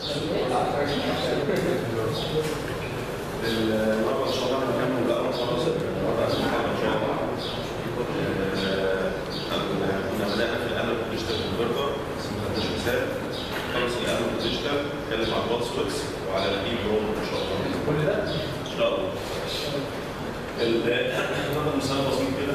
النهارده ان شاء الله هنكمل بقى خلاص النهارده عشان حاجه ان شاء الله آه، كنا بدانا في الانالوج ديجيتال كونفرتر بس ما خدناش مثال خلص الانالوج ديجيتال نتكلم عن الباتس ويكس وعلى الاي بروم ان شاء الله كل ده ان شاء الله ال- هناخد مثال بسيط كده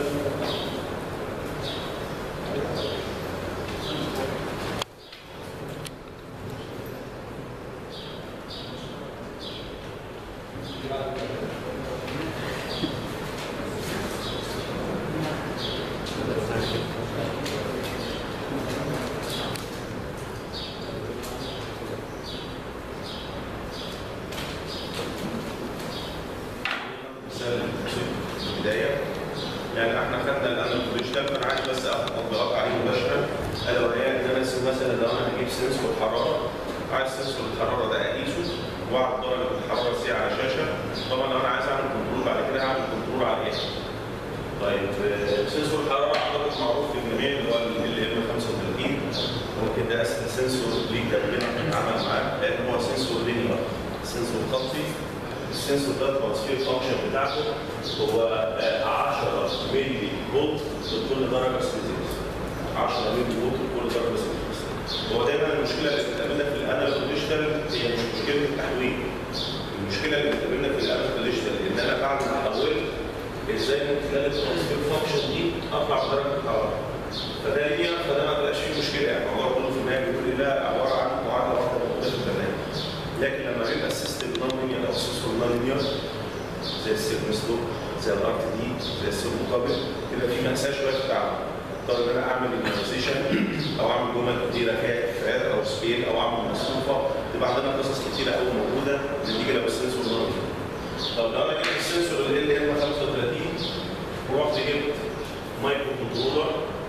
مثال بسيط في البدايه يعني احنا خدنا الانالوج ديجيتال فانا عايز بس اخد تطبيقات عليه مباشره الا وهي ان انا أرسم مثلا لو انا هجيب سنسور حراره عايز سنسور الحراره ده اقيسه واعرف درجه الحراره سي على شاشه طبعا لو انا عايز اعمل كنترول بعد كده هعمل كنترول على ايه؟ طيب آه، سنسور الحراره اعتقد معروف في الجميع اللي هو ال ام 35 ممكن ده اسهل سنسور ليه كابينت بنتعامل معاه لان هو سنسور لينير سنسور خطي السنسور ده الترانسفير فانكشن بتاعته هو آه، 10 ملي فولت لكل درجه سيلسيوس 10 ملي فولت لكل درجه سيلسيوس هو دايما المشكله اللي بتقابلنا في الانالوج ديجيتال هي مش مشكله التحويل المشكله اللي بتقابلنا في الانالوج ديجيتال ان انا بعد ما حولت ازاي من خلال الترانسفير فانكشن دي اطلع بدرجه الحراره فده ليا فده ما بقاش فيه مشكله يعني الموضوع كله في النهايه بيقول لي لا عباره عن معادله واحده موجوده في البرنامج لكن لما بيبقى السيستم نون لينير او سيستم نون لينير زي السيرمستو زي الار تي دي زي السير مقابل يبقى في مأساة شويه في التعامل اضطر ان انا اعمل انيميزيشن او اعمل جمل كتيره فيها اتفاقات او سكيل او اعمل مصفوفه تبقى عندنا قصص كتيره قوي موجوده نتيجه لو السنسور نون لينير طب لو انا جبت السنسور اللي ال ام 35 ورحت جبت مايكرو كنترولر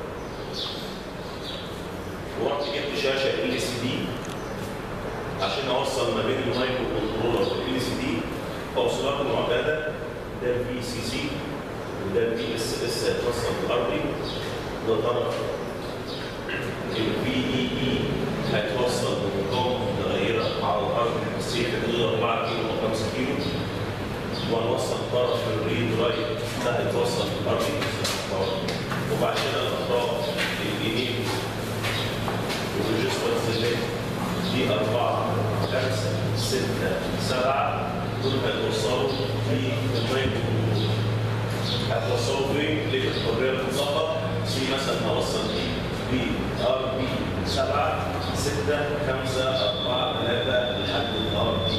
ورحت جبت شاشه ال سي دي عشان اوصل ما بين المايكرو كنترولر والال سي دي توصيلات معتاده ده الفي سي سي وده الفي اس اس هيتوصل بالارضي ده طرف الفي اي اي هيتوصل بمقاومه متغيره على الارض سي حدود 4 كيلو او 5 كيلو وهنوصل طرف الريد رايت ده هيتوصل بالارضي وبعد كده الاطراف اليمين والريجستر سيلكت دي أربعة خمسة ستة سبعة دول هيتوصلوا في المايكرو هتوصلوا فين للحرية المطلقة في مثلا هوصل دي بي ار بي سبعة ستة خمسة أربعة ثلاثة لحد الار بي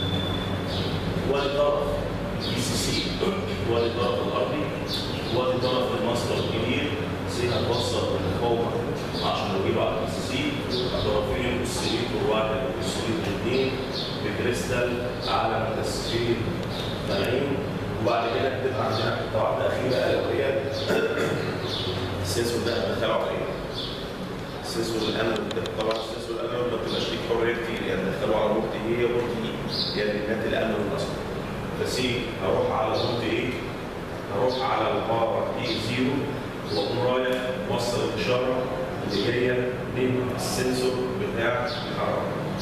وادي طرف بي سي سي وادي طرف الارضي وادي طرف المصدر الكبير زي هتوصل بالمقاومة عشان نجيبه على البي سي سي طرفين السليتور واحد والسليتور اثنين بكريستال على مكثفين ملايين وبعد كده بتبقى عندنا حته واحده اخيره الا وهي السنسور ده هندخله على ايه؟ السنسور الانالوج ده طبعا السنسور الانالوج ما بتبقاش ليك حريه كتير يعني ندخله على بورت ايه هي بورت ايه يعني النات الانالوج اصلا بس ايه هروح على بورت ايه؟ هروح على الباور اي زيرو واقوم رايح موصل الاشاره اللي جايه من السنسور بتاع الحراره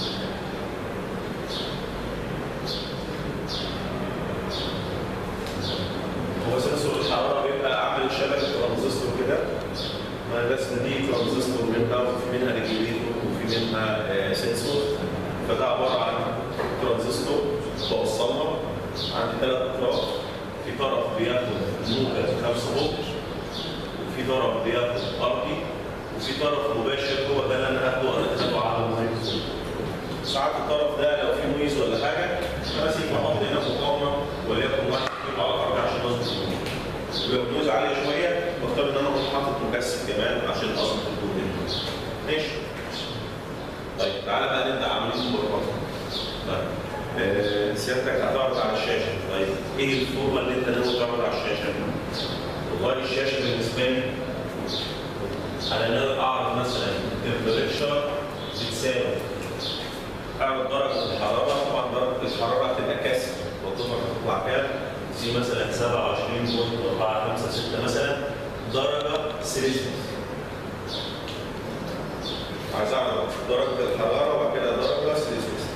هو سنسور الحراره بيبقى عامل شبكه ترانزستور كده ما بس دي ترانزستور منها وفي منها ريجوليتور وفي منها آه، سنسور فده عباره عن ترانزستور بوصلها عندي ثلاث اطراف في طرف بياخد موجة 5 فولت وفي طرف بياخد ارضي وفي طرف مباشر هو ده اللي انا هاخده ادخله على المايكروفون ساعات الطرف ده لو فيه نويز ولا حاجه بس بحط هنا مقاومه وليكن واحد كيلو على الارض عشان اظبط النويز ولو النويز عاليه شويه بختار ان انا اقوم حاطط مكثف كمان عشان اظبط النويز ماشي طيب تعالى بقى نبدا عمليه المربطه طيب آه، سيادتك هتعرض على الشاشه طيب ايه الفورمه اللي انت ناوي تعرض على الشاشه والله الشاشه بالنسبه لي انا ناوي اعرض مثلا التمبريتشر بتساوي اعرض درجه الحراره طبعا درجه الحراره هتبقى كسر والطبق هتطلع كام؟ سي مثلا 27.456 مثلا درجه سيليزيوس عايز اعرف درجه الحراره وبعد كده درجه سيليزيوس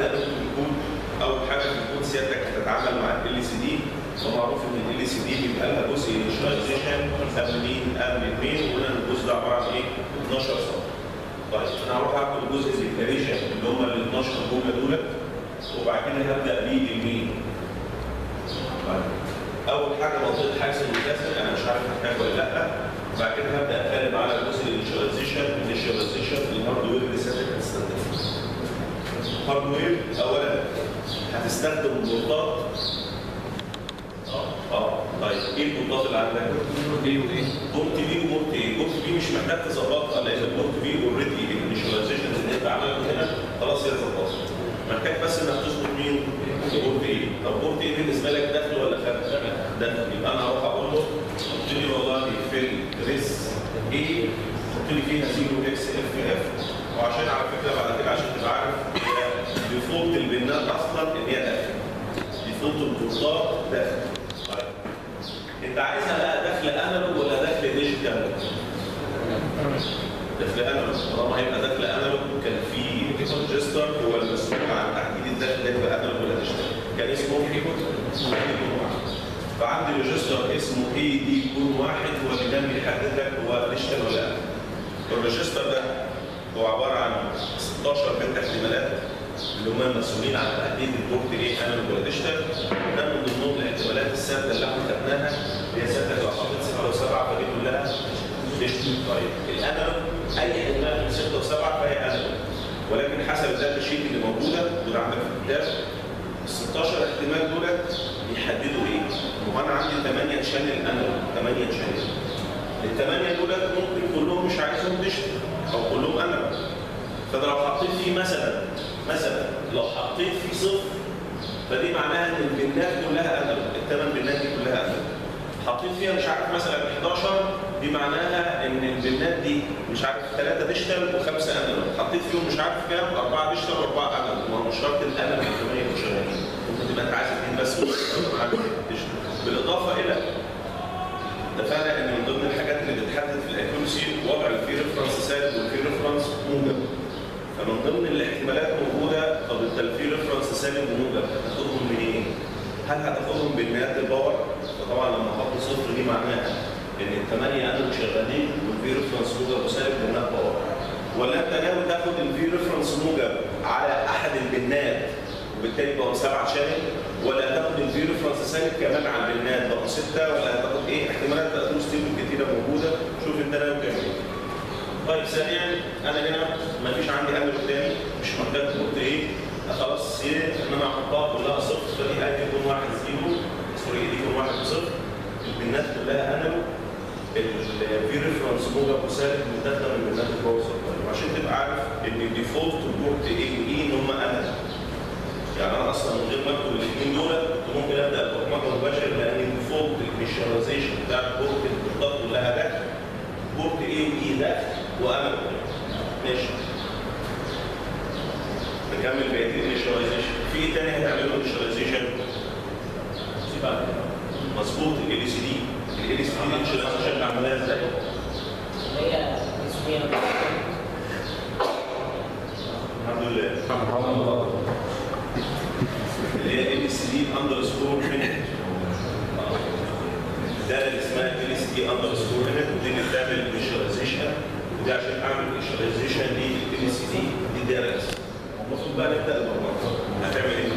هبدا اكتب الكود اول حاجه في الكود سيادتك هتتعامل مع ال سي دي ومعروف ان ال سي دي بيبقى لها جزء انيشاليزيشن قبل مين قبل اثنين وهنا الجزء ده عباره عن ايه 12 سطر طيب انا هروح اخد جزء الديكلاريشن اللي هم ال 12 جمله دول وبعد كده هبدا بيه المين طيب اول حاجه منطقه حيز المكسر انا مش عارف هحتاج ولا لا بعد كده هبدا اتكلم على جزء الانيشاليزيشن الانيشاليزيشن الهاردوير اللي سيادتك هتستخدمه هاردوير اولا هتستخدم بورتات اه اه طيب ايه البورتات اللي عندك؟ ايه وايه؟ بورت بي وبورت ايه؟ بورت بي مش محتاج تظبطها لان البورت بي اوريدي الانيشاليزيشن اللي انت عملته هنا خلاص هي ظبطت محتاج بس انك تظبط مين؟ بورت ايه؟ طب بورت ايه بالنسبه لك داخل ولا خارج؟ داخل يبقى انا هروح اقول له حط لي والله في الريس ايه حط لي فيها 0 اكس اف اف وعشان على فكره بعد كده عشان تبقى عارف هي ديفولت البنات اصلا ان هي داخل ديفولت البورتات داخل طيب انت عايزها بقى داخل انالوج ولا داخل ديجيتال؟ داخل انالوج طالما هيبقى داخل انالوج كان في ريجستر هو المسؤول عن تحديد الداخل داخل انالوج ولا ديجيتال كان اسمه كون واحد فعندي ريجستر اسمه اي دي كون واحد هو اللي كان بيحدد لك هو ديجيتال ولا لا الريجستر ده هو عباره عن 16 بنت احتمالات اللي هم المسؤولين عن تحديد البورت ايه انالوج ولا ديجيتال ده من ضمنهم الاحتمالات الثابته اللي احنا خدناها اللي هي ثابته لو حطيت 6 و7 فدي كلها ديجيتال طيب الانالوج اي احتمال من 6 و7 فهي انالوج ولكن حسب الداتا شيت اللي موجوده موجوده عندك في الكتاب ال 16 احتمال دول يحددوا ايه؟ ما هو انا عندي 8 شانل انالوج 8 شانل الثمانيه دول ممكن كلهم مش عايزهم ديجيتال او كلهم انالوج فانا لو حطيت فيه مثلا مثلا لو حطيت فيه صفر فدي معناها ان البنات كلها انالوج الثمان بنات دي كلها انالوج حطيت فيها مش عارف مثلا 11 دي معناها ان البنات دي مش عارف ثلاثه ديجيتال وخمسه انالوج حطيت فيهم مش عارف كام اربعه ديجيتال واربعه انالوج ما هو مش شرط الانالوج كمان يبقوا شغالين ممكن تبقى انت عايز اثنين بس ديجيتال بالاضافه الى اتفقنا ان من ضمن الحاجات اللي بتحدد في الاكيورسي وضع الفي ريفرنس سالب والفي ريفرنس موجب فمن ضمن الاحتمالات موجوده طب انت الفي ريفرنس سالب وموجب هتاخدهم منين؟ هل هتاخدهم بالنهايه الباور؟ فطبعا لما احط صفر دي معناها ان الثمانيه انالوج شغالين والفي ريفرنس موجب وسالب بالنهايه باور ولا انت ناوي تاخد الفي ريفرنس موجب على احد البنات وبالتالي بقوا سبعه شانل ولا تاخد الفي ريفرنس سالب كمان على البنات بقوا سته ولا هتاخد ايه احتمالات بقى ستيبل كتيره موجوده شوف انت ناوي تعمل ايه طيب ثانيا انا هنا ما فيش عندي امل قدامي مش محتاج قلت ايه خلاص ايه ان انا احطها كلها صفر فدي اي يكون واحد زيرو سوري دي يكون واحد صفر البنات كلها انالوج الفي ريفرنس موجب وسالب متداخله من البنات الباور سبلاي وعشان تبقى عارف ان الديفولت بورت ايه وايه ان هم انالوج يعني انا اصلا من غير ما اكتب الاثنين دول كنت ممكن ابدا ببرمجه مباشر لان الديفولت الانيشاليزيشن بتاع البورت البورتات كلها ده بورت ايه وايه ده وانا ماشي نكمل بقيه الانيشاليزيشن في ايه تاني هتعمله انيشاليزيشن؟ مظبوط ال سي دي ال سي دي الانيشاليزيشن عملها ازاي؟ هي اسمها الحمد لله اللي هي ال سي دي اندرسكور مينت ده اللي اسمها ال سي دي اندرسكور مينت ودي اللي بتعمل فيجواليزيشن ودي عشان اعمل فيجواليزيشن لل سي دي دي دارس المفروض بقى نبدا البرمجه هتعمل ايه؟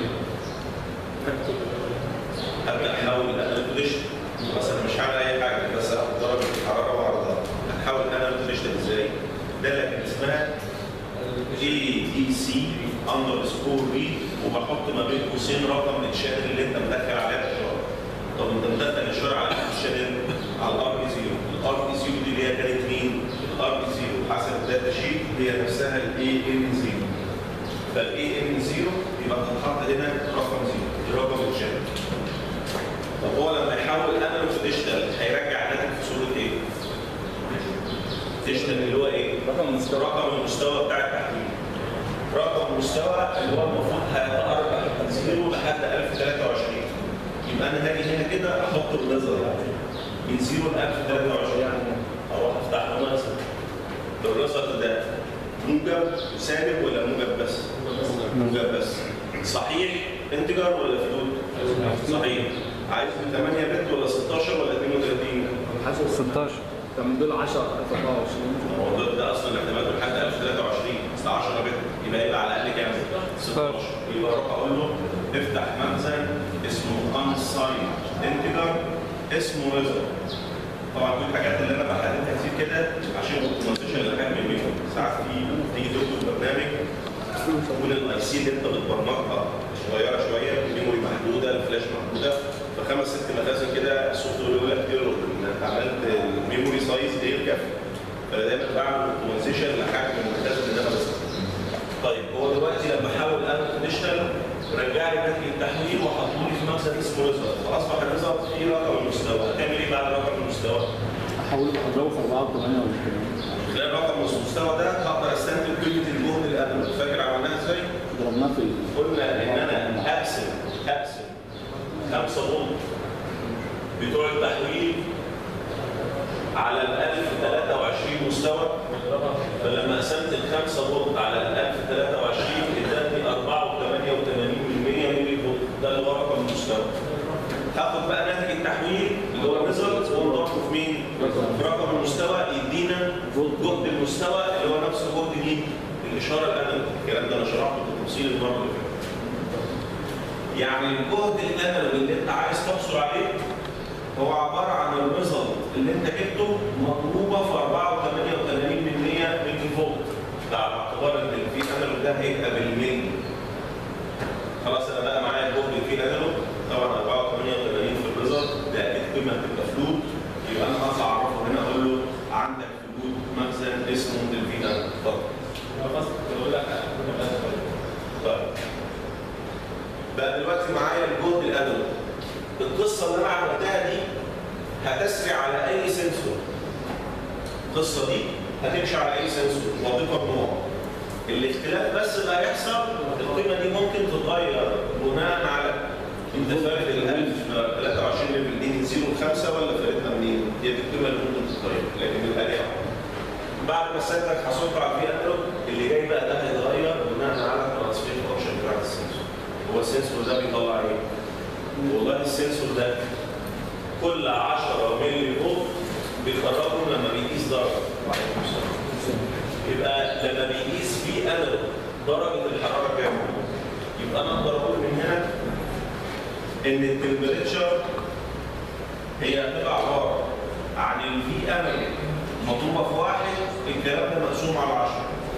ابدا احاول انا ديجيتال مثلا مش هعمل اي حاجه بس هاخد درجه الحراره واعرضها هتحاول انا ديجيتال ازاي؟ ده اللي اسمها اي دي سي اندرسكور بي وبحط ما بين قوسين رقم الشانل اللي انت مدخل عليها الاشاره. طب انت مدخل الاشاره على الشانل على الار بي 0 الار بي 0 دي اللي هي كانت مين؟ الار بي 0 حسب الداتا شيت هي نفسها الاي ان 0 فالاي ان 0 يبقى هتتحط هنا رقم 0 دي رقم الشانل. طب هو لما يحول انالوج ديجيتال هيرجع الناتج في صوره ايه؟ ديجيتال اللي هو ايه؟ رقم المستوى رقم المستوى بتاع التحويل رقم المستوى اللي هو المفروض هيتقرب من زيرو لحد 1023 يبقى انا هاجي هنا كده احط الليزر من زيرو ل 1023 اروح افتح له مثلا الرصد ده موجب وسالب ولا موجب بس؟ موجب بس صحيح انتجر ولا فلوت؟ صحيح عايز من 8 بت ولا 16 ولا 32 حسب 16 كان من دول 10 24 هو ده, ده اصلا الاحتمال لحد 1023 اصل 10 بت يبقى يبقى على الاقل كام 16 يبقى اروح اقول له افتح مخزن اسمه unsigned انتجر اسمه result طبعا دي الحاجات اللي انا بحددها كتير كده عشان الاوبتمايزيشن اللي كان بيعمله ساعات في تيجي تكتب برنامج تقول الاي سي اللي انت بتبرمجها صغيره شويه الميموري محدوده الفلاش محدوده فخمس ست مخازن كده السوفت وير يقول لك ايرور انك عملت الميموري سايز غير كافي فانا دايما بعمل اوبتمايزيشن لحاجه من المخازن اللي انا بستخدمها طيب هو دلوقتي لما احاول انا ديجيتال رجع لي ناتج التحويل وحطوا لي في مخزن اسمه ريزلت فاصبح الريزلت فيه رقم المستوى هتعمل ايه بعد رقم المستوى؟ احوله اضربه في 4 و8 ولا كده خلال رقم المستوى ده هقدر استنتج قيمه الجهد الادنى فاكر عملناها ازاي؟ ضربناه في قلنا ان انا اقسم اقسم 5 فولت بتوع التحويل على ال 1023 مستوى فلما قسمت ال 5 فولت على ال 1023 ادتني 4.88 ملي فولت ده اللي هو رقم المستوى هاخد بقى ناتج التحويل اللي هو الريزلت ونضربه في مين؟ في رقم المستوى يدينا جهد المستوى اللي هو نفس جهد مين؟ الاشاره الادنى الكلام ده انا شرحته بالتفصيل المره اللي فاتت يعني الجهد الادنى اللي انت عايز تحصل عليه هو عباره عن الريزلت اللي انت جبته مضروبه في 4.88 من 100 ملي فولت ده على اعتبار ان الفي انالوج ده هيبقى بالملي خلاص انا بقى معايا الجهد الفي انالوج طبعا 4.88 في الريزلت ده اكيد قيمه هتبقى فلوت يبقى انا هطلع اعرفه هنا اقول له عندك فلوت مخزن اسمه الفي انالوج اتفضل طيب بقى دلوقتي معايا الجهد الادوي القصه اللي انا عملتها دي هتسري على اي سنسور القصه دي هتمشي على اي سنسور وظيفه نوع الاختلاف بس اللي هيحصل القيمه دي ممكن تتغير بناء على انت فارق ال 1023 ليفل دي من 0 ل 5 ولا فارقها منين؟ هي دي القيمه اللي ممكن تتغير لكن الاليه واحده بعد ما سيادتك حصلت على الفي انالوج اللي جاي بقى ده هيتغير بناء على الترانسفير فانكشن بتاعت السنسور هو السنسور ده بيطلع ايه؟ والله السنسور ده كل 10 مللي فولت بيخرجوا لما بيقيس درجه يبقى لما بيقيس في انالوج درجه الحراره كام؟ يبقى انا اقدر اقول من هنا ان التمبريتشر هي هتبقى عباره عن الفي انالوج مضروبه في واحد الكلام ده مقسوم على 10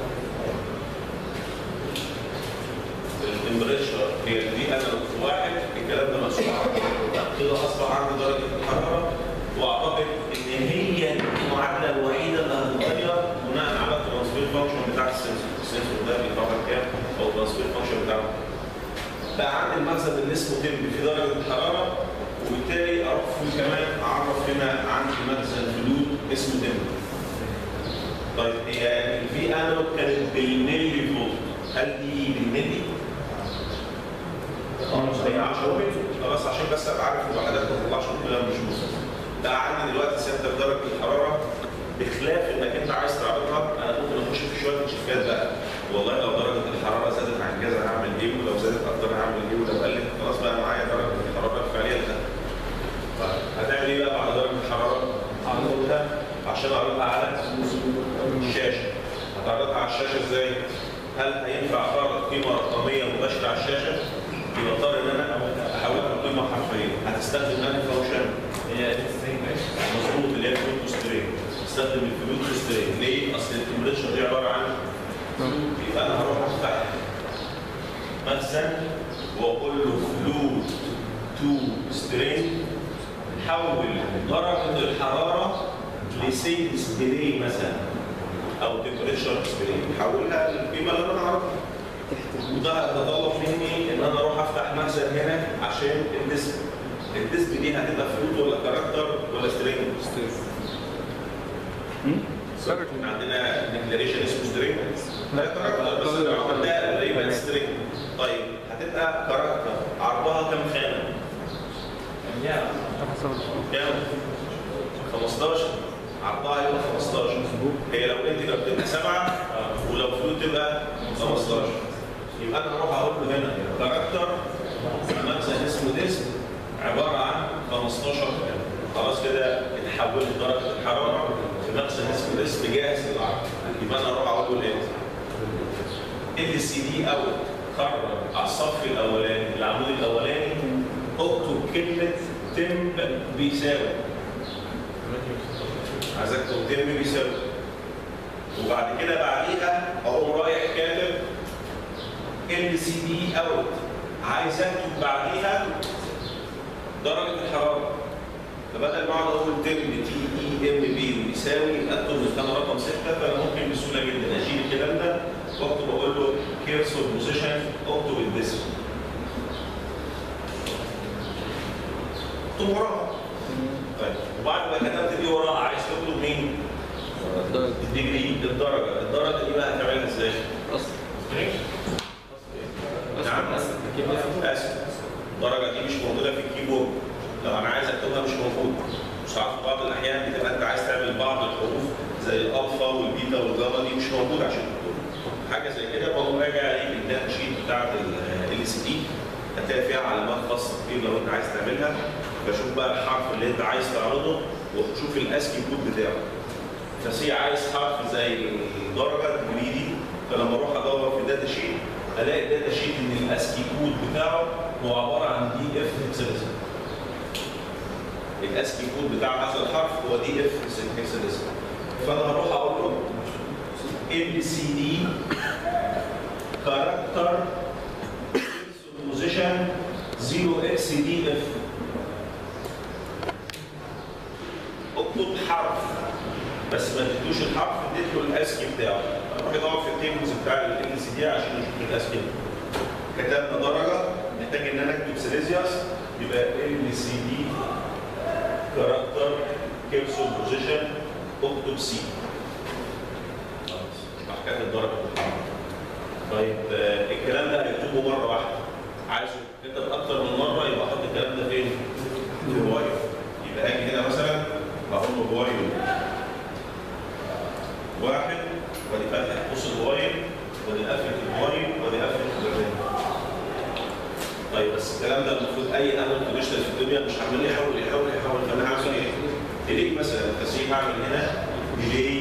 التمبريتشر هي الفي انالوج في واحد الكلام ده مقسوم على 10 كده اصبح عندي درجه الحراره واعتقد ان هي دي المعادله الوحيده اللي هتتغير بناء على الترانسفير فانكشن بتاع السنسور السنسور ده بيطلع كام او الترانسفير فانكشن بتاعه بقى عندي المخزن اللي اسمه تم في درجه الحراره وبالتالي اروح فيه كمان اعرف هنا عندي مخزن فلود اسمه تم طيب هي الفي انالوج كانت بالملي فولت هل دي بالملي؟ اه مش هي 10 بس عشان بس ابقى عارف الوحدات ما تطلعش كلها مش مظبوط بقى عندي دلوقتي سنتر درجه الحراره بخلاف انك انت عايز تعرضها انا ممكن اخش في شويه تشيكات بقى والله لو درجه الحراره زادت عن كذا هعمل ايه ولو زادت اكتر هعمل ايه ولو قلت خلاص بقى معايا درجه الحراره الفعليه لده طيب هتعمل ايه بقى بعد درجه الحراره؟ هعملها عشان اعرضها على الشاشه هتعرضها على الشاشه ازاي؟ هل هينفع اعرض قيمه رقميه مباشره على الشاشه؟ يبقى اضطر ان انا احولها لقيمه حرفيه هتستخدم انهي فانكشن؟ هي مظبوط اللي هي الفلوت ستريم استخدم الفلوت ستريم ليه؟ اصل التمبريتشر دي عباره عن يبقى انا هروح افتح مخزن واقول له فلوت تو ستريم حول درجه الحراره لسي ستريم مثلا او تمبريتشر ستريم حولها للقيمه اللي انا اعرفها وده هيتطلب مني ان انا اروح افتح مخزن هنا عشان الديسك الديسك دي هتبقى فلوت ولا كاركتر ولا سترينج؟ عندنا ديكلاريشن اسمه سترينج لا كاركتر بس لو عملتها يبقى سترينج طيب هتبقى كاركتر عرضها كام خانه؟ كام؟ 15 عرضها يبقى 15 هي لو انت بتبقى 7 ولو فلوت تبقى 15 يبقى انا هروح اقول له هنا كاركتر مخزن اسمه ديسك عباره عن 15 كلمه خلاص كده اتحولت درجه الحراره في مخزن اسمه ديسك جاهز للعرض يبقى انا اروح اقول له ايه ال سي دي اوت قرر على الصف الاولاني العمود الاولاني اكتب كلمه تم بيساوي عايزك تكتب تم بيساوي وبعد كده بعديها اقوم رايح كاتب ال سي دي اوت عايز اكتب بعديها درجه الحراره فبدل ما اقعد اقول تم تي اي ام بي ويساوي يبقى اكتب الخانه رقم 6 فانا ممكن بسهوله جدا اشيل الكلام ده واكتب اقول له كيرسور بوزيشن اكتب الديسك اكتب وراها طيب وبعد ما كتبت دي وراها عايز تكتب مين؟ الديجري الدرجه الدرجه دي بقى هتعملها ازاي؟ اصل نعم اسف الدرجه دي مش موجوده في الكيبورد لو انا عايز اكتبها مش موجوده ساعات في بعض الاحيان بتبقى انت عايز تعمل بعض الحروف زي الالفا والبيتا والجاما دي مش موجوده عشان تكتبها حاجه زي كده بقوم راجع ايه الداتا شيت بتاعت ال سي دي هتلاقي فيها علامات خاصه كتير لو انت عايز تعملها فشوف بقى الحرف اللي انت عايز تعرضه وشوف الاسكي كود بتاعه فسي عايز حرف زي الدرجه الجريدي فلما اروح ادور في الداتا شيت الاقي الداتا شيت ان الاسكي كود بتاعه هو عباره عن دي اف هكساديسم الاسكي كود بتاع هذا الحرف هو دي اف هكساديسم فانا هروح اقول له ام سي دي كاركتر بوزيشن 0 اكس دي اف اكتب حرف بس ما اديتوش الحرف اديت له الاسكي بتاعه اروح ادور في التيبلز بتاع ال سي دي عشان اشوف الاسكي كتبنا درجه محتاج ان انا اكتب سيليزيوس يبقى ال سي دي كاركتر كيبسول بوزيشن اكتب سي خلاص حكايه الدرجه الحراره طيب آه، الكلام ده هنكتبه مره واحده عايزه يتكتب اكتر من مره يبقى احط الكلام ده فين؟ في وايل يبقى اجي هنا مثلا اقول له وايل واحد وادي فتحه قوس الوايل وادي قفله الوايل وادي قفله البرنامج طيب بس الكلام ده المفروض اي امل بيشتغل في الدنيا مش عمال يحاول يحاول يحاول فانا هعمل ايه؟ ديليت مثلا التسريب هعمل هنا ديلي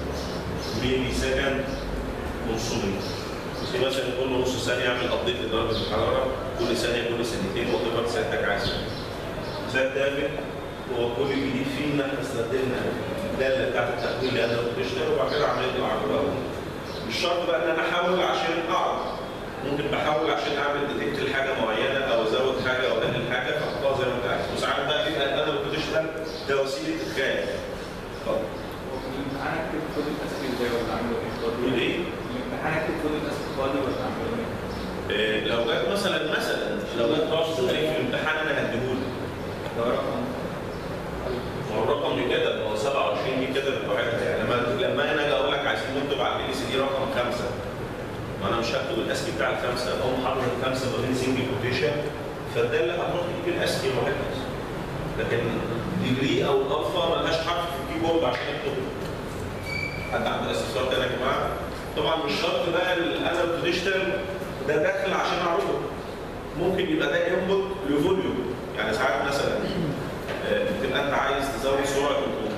ملي سكند نص ملي في مثلا كل نص ثانيه اعمل ابديت لدرجه الحراره كل ثانيه كل ثانيتين وات سيادتك عايزه. زي الدافع هو كل الجديد فيه ان احنا استخدمنا الداله بتاعت التقويم اللي انا بتشتغل وبعد كده عمليه العرض الاول. مش شرط بقى ان انا احاول عشان اعرض ممكن بحاول عشان اعمل ديتكت لحاجه معينه او ازود حاجه او اقلل حاجه فاحطها زي ما انت عايز وساعات بقى بيبقى انا بتشتغل ده وسيله ادخال. اتفضل. الامتحان اكتب كود الاسكي ازاي ولا اعمله ايه؟ تقول ايه؟ الامتحان اكتب كود الاسكي فاضي ولا اعمله ايه؟ إيه، لو جت مثلا مثلا لو جت رقم تاريخ في الامتحان انا هديهولك ده رقم هو الرقم دي كده هو 27 دي كده لوحدها يعني لما لما انا اجي اقول لك عايزين نكتب على البي سي دي رقم خمسه ما انا مش هكتب الاسكي بتاع الخمسه اقوم حاطط الخمسه ما بين سنجل كوتيشن فده اللي هتروح تجيب الاسكي لوحدها لكن ديجري او الالفا ملهاش حرف في الكيبورد عشان اكتبه حد عنده استفسار تاني يا جماعه؟ طبعا مش شرط بقى انا ديجيتال ده داخل عشان اعرضه ممكن يبقى ده انبوت لفوليوم يعني ساعات مثلا آه، بتبقى انت عايز تزود سرعه الموتور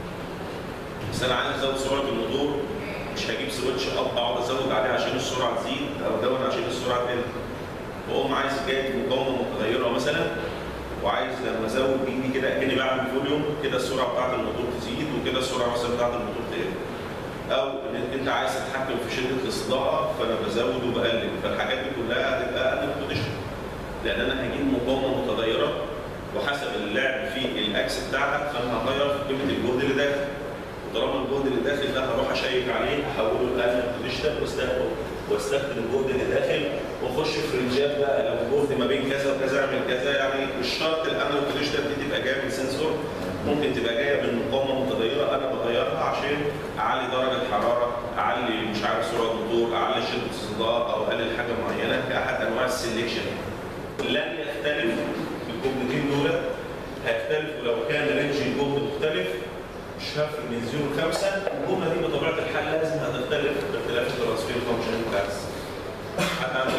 بس انا عايز ازود سرعه الموتور مش هجيب سويتش اب اقعد ازود عليه عشان السرعه تزيد او ازود عشان السرعه تقل واقوم عايز جايب مقاومه متغيره مثلا وعايز لما ازود بايدي كده اكني بعمل فوليوم كده السرعه بتاعت الموتور تزيد وكده السرعه مثلا بتاعت الموتور تقل او ان انت عايز تتحكم في شده الاصداء فانا بزود وبقلل فالحاجات دي كلها هتبقى اقل بوتنشال لان انا هجيب مقاومه متغيره وحسب اللعب في الاكس بتاعها فانا هغير في قيمه الجهد اللي داخل وطالما الجهد اللي داخل ده هروح اشيك عليه احوله لانالوج ديجيتال واستخدم واستخدم الجهد اللي داخل واخش في رينجات بقى لو الجهد ما بين كذا وكذا اعمل كذا يعني مش شرط الانالوج ديجيتال دي تبقى جايه من سنسور ممكن تبقى جايه من مقاومه متغيره انا بغيرها عشان اعلي درجه حراره اعلي مش عارف سرعه الموتور اعلي شده الصداع او اقلل حاجه معينه كاحد انواع السلكشن لن يختلف الجملتين دول هيختلفوا لو كان رينج الجهد مختلف مش هفرق من 0 ل 5 الجمله دي بطبيعه الحال لازم هتختلف باختلاف الترانسفير فانكشن بتاعتها حتى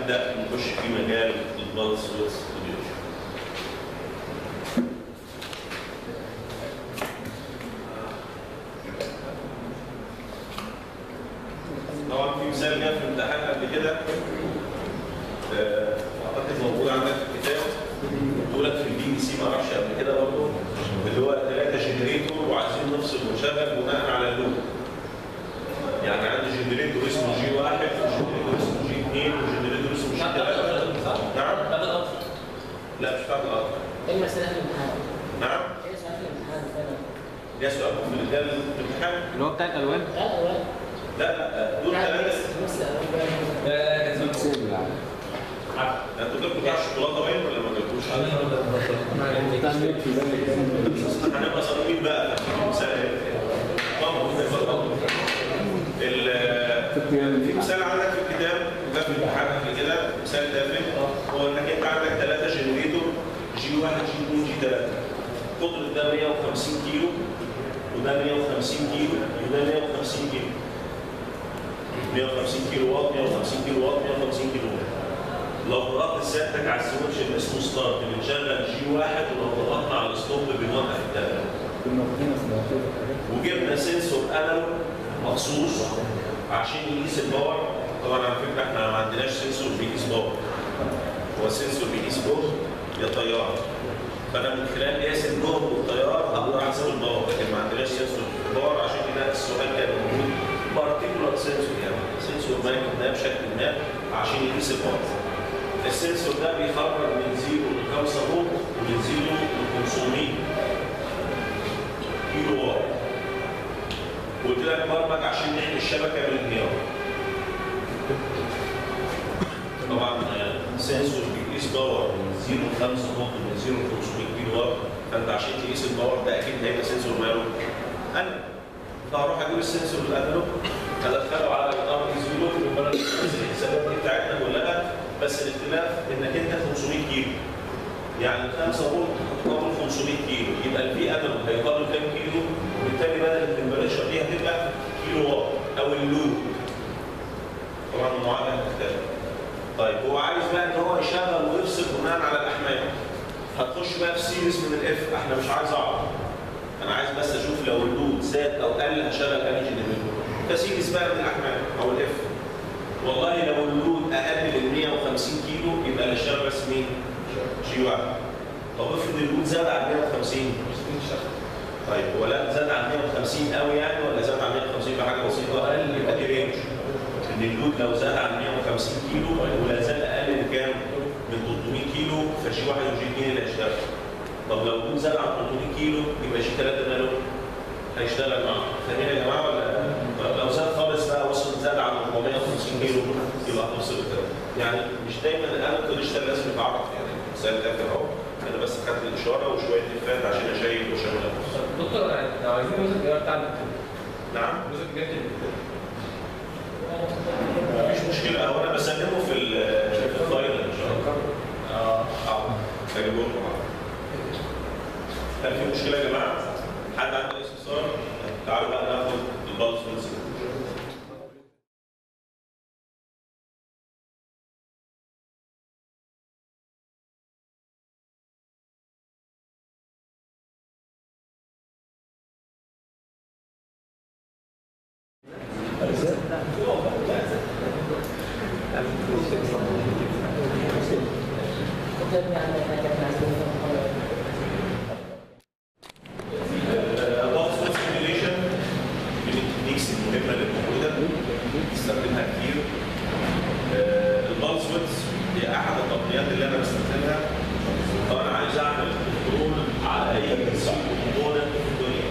نبدا نخش في مجال البلس ويدز موديوليشن طبعا في مثال جه في امتحان قبل كده آه، اعتقد موجود عندك في الكتاب بيقول لك في البي بي سي ما اعرفش قبل كده برضه اللي هو ثلاثه جنريتور وعايزين نفصل مشغل بناء على اللون يعني عندي جنريتور اسمه جي واحد وجنريتور اسمه جي اثنين وجنريتور اسمه جي ثلاثه نعم لا مش بتاعت الارض ايه المسألة في الامتحان؟ نعم ايه سؤال في الامتحان فعلا؟ ده سؤال في ده الامتحان اللي هو بتاع الالوان لا أولا لا لا دول ثلاثه نفس الألوان اكسل يعني انتوا جبتوا بتاع الشوكولاته باين ولا ما جبتوش؟ بتاع النت في بالك هنبقى صادقين بقى مثال ال- في القيام في مثال عندك في الكتاب وده في الامتحان قبل كده مثال تافه هو انك انت عندك ثلاثه جنريتور جي 1 جي 2 جي 3 قدره ده 150 كيلو وده 150 كيلو وده 150 كيلو 150 كيلو واط 150 كيلو واط 150 كيلو واط لو ضغطت سيادتك على السويتش اللي اسمه ستارت بنشغل جي واحد ولو ضغطنا على الستوب بنوقف التاني كنا واخدين اصلا وجبنا سنسور انالوج مخصوص عشان يقيس الباور طبعا على فكره احنا ما عندناش سنسور بيقيس باور هو السنسور بيقيس جهد يا تيار فانا من خلال قياس الجهد والتيار اقدر احسب الباور لكن ما عندناش سنسور باور عشان كده السؤال كان موجود بارتيكولار سنسور يعني سنسور ما جبناه بشكل ما عشان يقيس الباور السنسور ده بيخرج من 0 ل 5 فولت ومن 0 ل 500 كيلو واط قلت لك برمج عشان نحمي الشبكه من الانهيار طبعا آه، سنسور بيقيس باور من 0 ل 5 فولت من 0 ل 500 كيلو واط فانت عشان تقيس الباور ده اكيد هيبقى سنسور ماله انا فهروح اجيب السنسور الانالوج ادخله على الار اي زيرو بالبلد الحسابات دي بتاعتنا كلها بس الاختلاف انك انت 500 كيلو يعني 5 فولت هتقابل 500 كيلو يبقى البي انالوج هيقابل كام كيلو وبالتالي بدل التمبريتشر دي هتبقى كيلو واط او اللود طبعا المعادله هتختلف طيب هو عايز بقى ان هو يشغل ويفصل بناء على الاحمال هتخش بقى في سيريز من الاف احنا مش عايز اعرف انا عايز بس اشوف لو اللود زاد او قل هشغل انهي جنريتور ده سيريز بقى من الاحمال او الاف والله لو اللود اقل من 150 كيلو يبقى اللي اشتغل بس مين؟ جي واحد طب افرض اللود زاد عن 150 طيب هو لا زاد عن 150 قوي يعني ولا زاد عن 150 بحاجه بسيطه اقل يبقى دي رينج ان اللود لو زاد عن 150 كيلو ولا زاد اقل من كام؟ من 300 كيلو فجي واحد وجي اثنين اللي هيشتغل طب لو اللود زاد عن 300 كيلو يبقى جي ثلاثه ماله؟ هيشتغل معاه فاهمين يا جماعه ولا لا؟ طب لو زاد خالص بقى وصل زاد عن 450 كيلو يبقى هتوصل الكلام يعني مش دايما الان الديجيتال لازم يتعرف يعني مثال ده اهو انا بس خدت الاشاره وشويه افات عشان اشيك واشغل دكتور لو عايزين الجزء الجديد بتاع نعم الجزء الجديد مفيش مشكله هو انا بسلمه في ال- في الفايل ان شاء الله اه اه هجيبه لكم هل في مشكله يا جماعه؟ حد عنده اي استفسار؟ تعالوا بقى ناخد البلس ونسيب كتبني عندك حاجة احنا عايزين نفهمها. البلس سيميوليشن من التكنيكس المهمه اللي موجوده بستخدمها كتير البلس ويدز هي احد التقنيات اللي انا بستخدمها لو انا عايز اعمل كنترول على اي كومبوننت في الدنيا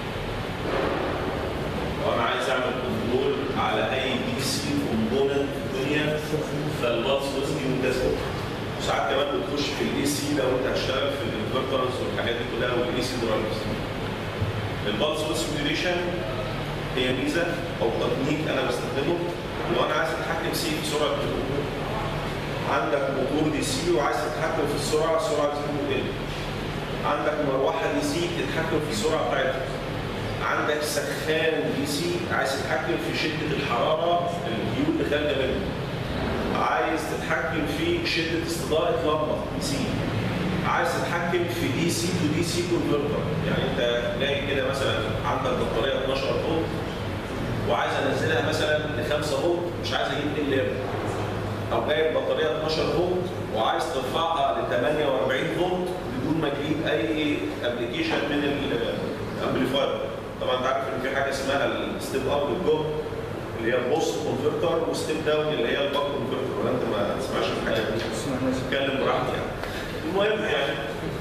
لو انا عايز اعمل كنترول على اي دي سي كومبوننت في الدنيا فالبلس ويدز دي ممتازه وساعات كمان بتخش في الاي سي لو انت هتشتغل في الانفرترز والحاجات دي كلها والاي سي درايفرز البلس سيميوليشن هي ميزه او تكنيك انا بستخدمه لو انا عايز اتحكم سي في سرعه الموتور عندك موتور دي سي وعايز تتحكم في السرعه سرعه الموتور عندك مروحه دي سي تتحكم في السرعه بتاعتها عندك سخان دي سي عايز تتحكم في شده الحراره الكيو اللي خارجه منه عايز تتحكم في شده استضاءه لمبه دي سي عايز تتحكم في دي سي تو دي سي كونفرتر يعني انت جاي كده مثلا عندك بطاريه 12 فولت وعايز انزلها مثلا ل 5 فولت مش عايز اجيب ال او جايب بطاريه 12 فولت وعايز ترفعها ل 48 فولت بدون ما تجيب اي ابلكيشن من الامبليفاير طبعا انت عارف ان في حاجه اسمها الستيب اب والجو اللي هي البوست كونفرتر وستيب داون اللي هي الباك كونفرتر ولا انت ما تسمعش الحاجه دي اتكلم براحتك يعني المهم يعني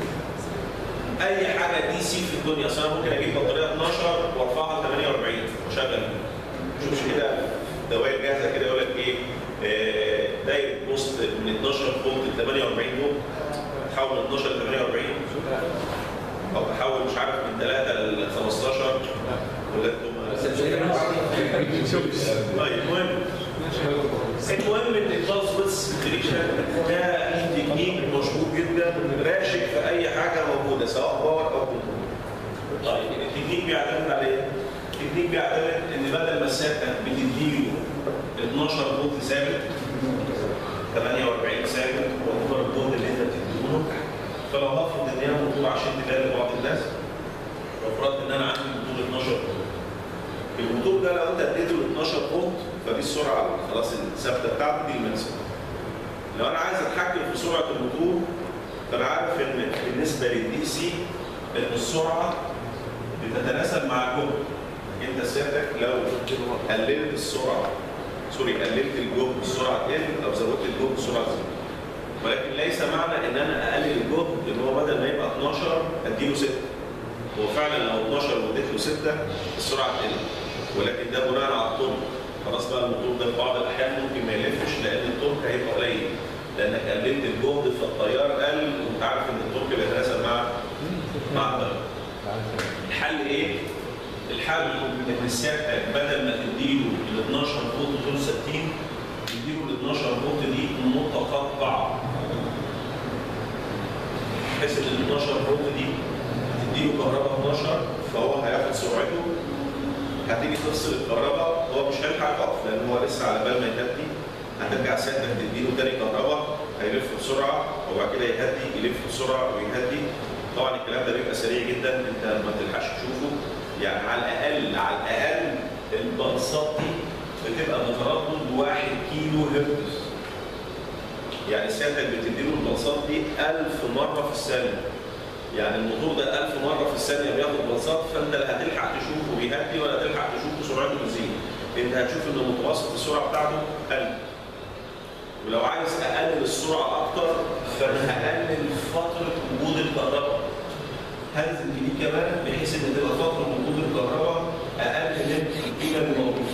اي حاجه دي سي في الدنيا اصل انا ممكن اجيب بطاريه 12 وارفعها ل 48 واشغل شوفش كده دوائر جاهزه كده يقول لك ايه آه، دايره بوست من 12 فولت ل 48 فولت تحول من 12 ل 48 او تحول مش عارف من 3 ل 15 ولا انتم طيب المهم المهم ان البلس ويدز ديريكشن ده تكنيك مشهور جدا راشق في اي حاجه موجوده سواء باور او كنترول. طيب التكنيك بيعتمد على ايه؟ التكنيك بيعتمد ان بدل ما الساعه بتديله 12 فولت ثابت 48 ثابت وهو الجهد اللي انت بتديله فلو هفرض ان انا موتور عشان تلاقي لبعض الناس لو فرضت ان انا عندي موتور 12 فولت الموتور ده لو انت اديته ال 12 فولت فدي السرعه خلاص الثابته بتاعته دي الماكسيمم لو انا عايز اتحكم في سرعه الموتور فانا عارف ان بالنسبه للدي سي ان السرعه بتتناسب مع الجهد انت سيادتك لو قللت السرعه سوري قللت الجهد السرعه تقل او زودت الجهد السرعه تزيد ولكن ليس معنى ان انا اقلل الجهد ان هو بدل ما يبقى 12 اديله 6 هو فعلا لو 12 واديت له 6 السرعه تقل ولكن ده بناء على الطرق خلاص بقى الموتور ده في بعض الاحيان ممكن ما يلفش لان الطرق هيبقى قليل لانك قللت الجهد فالتيار قل وانت عارف ان الطرق بيتناسب مع مع التيار الحل ايه؟ الحل ان سيادتك بدل ما تديله ال 12 فولت دول 60 تديله ال 12 فولت دي متقطعه بحيث ان ال 12 فولت دي تديله كهرباء 12 فهو هياخد سرعته هتيجي تفصل الكهرباء هو مش هيلحق يقف لان هو لسه على بال ما يهدي هترجع سيادتك تديله تاني كهرباء هيلف بسرعه وبعد كده يهدي يلف بسرعه ويهدي طبعا الكلام ده بيبقى سريع جدا انت ما تلحقش تشوفه يعني على الاقل على الاقل البلصات دي بتبقى بتردد 1 كيلو هرتز يعني سيادتك بتديله البلصات دي 1000 مره في الثانيه يعني الموتور ده 1000 مره في الثانيه بياخد بلصات فانت لا هتلحق تشوفه بيهدي ولا هتلحق تشوفه سرعته بتزيد انت هتشوف ان متوسط السرعه بتاعته قل ولو عايز اقلل السرعه اكتر فانا هقلل فتره وجود الكهرباء هنزل دي كمان بحيث ان تبقى فتره وجود الكهرباء اقل من القيمه اللي موجوده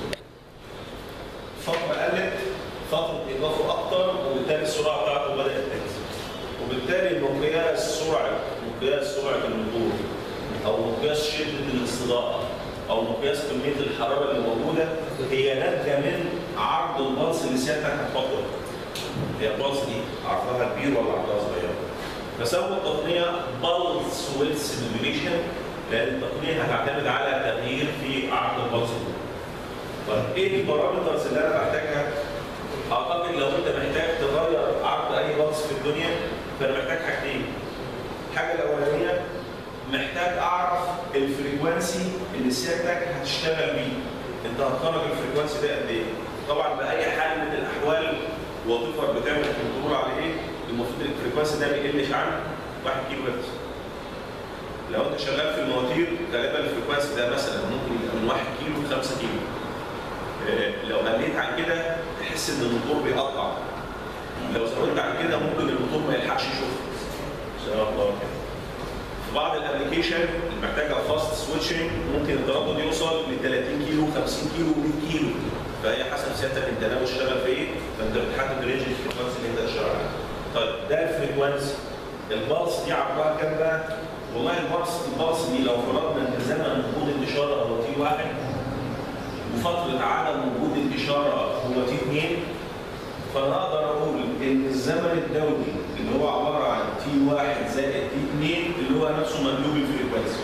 فتره قلت فتره اضافه اكتر وبالتالي السرعه بتاعته بدات تنزل وبالتالي مقياس سرعه مقياس سرعه الموتور او مقياس شده الاستضاءه او مقياس كميه الحراره اللي موجوده هي ناتجه من عرض البلس اللي سيادتك هتحطه هي البلس دي عرضها كبير ولا عرضها صغير فسموا التقنيه بلس ويدث موديوليشن لان التقنيه هتعتمد على تغيير في عرض البلس طيب ايه البارامترز اللي انا بحتاجها؟ اعتقد لو انت محتاج تغير عرض اي بلس في الدنيا فانا محتاج حاجتين الحاجه الاولانيه محتاج اعرف الفريكوانسي اللي سيادتك هتشتغل بيه انت هتخرج الفريكوانسي ده قد ايه طبعا باي حال من الاحوال وظيفه بتعمل كنترول على ايه المفروض الفريكوانسي ده ما يقلش عن 1 كيلو هرتز لو انت شغال في المواتير غالبا الفريكوانسي ده مثلا ممكن يبقى من 1 كيلو ل 5 كيلو آه، لو قليت عن كده تحس ان الموتور بيقطع لو زودت عن كده ممكن الموتور ما يلحقش يشوف ان شاء الله كده في بعض الابلكيشن اللي محتاجه فاست سويتشنج ممكن التردد يوصل ل 30 كيلو 50 كيلو 100 كيلو فهي حسب سيادتك انت ناوي تشتغل في ايه فانت بتحدد رينج الفريكونسي اللي انت تشتغل عليه. طيب ده الفريكونسي البلس دي عبارة كام بقى؟ والله البلس البلس دي لو فرضنا ان زمن وجود الاشاره هو تي واحد وفتره عدم وجود الاشاره هو تي اثنين فانا اقدر اقول ان الزمن الدولي اللي هو عباره عن تي واحد زائد تي اثنين اللي هو نفسه مقلوب الفريكونسي.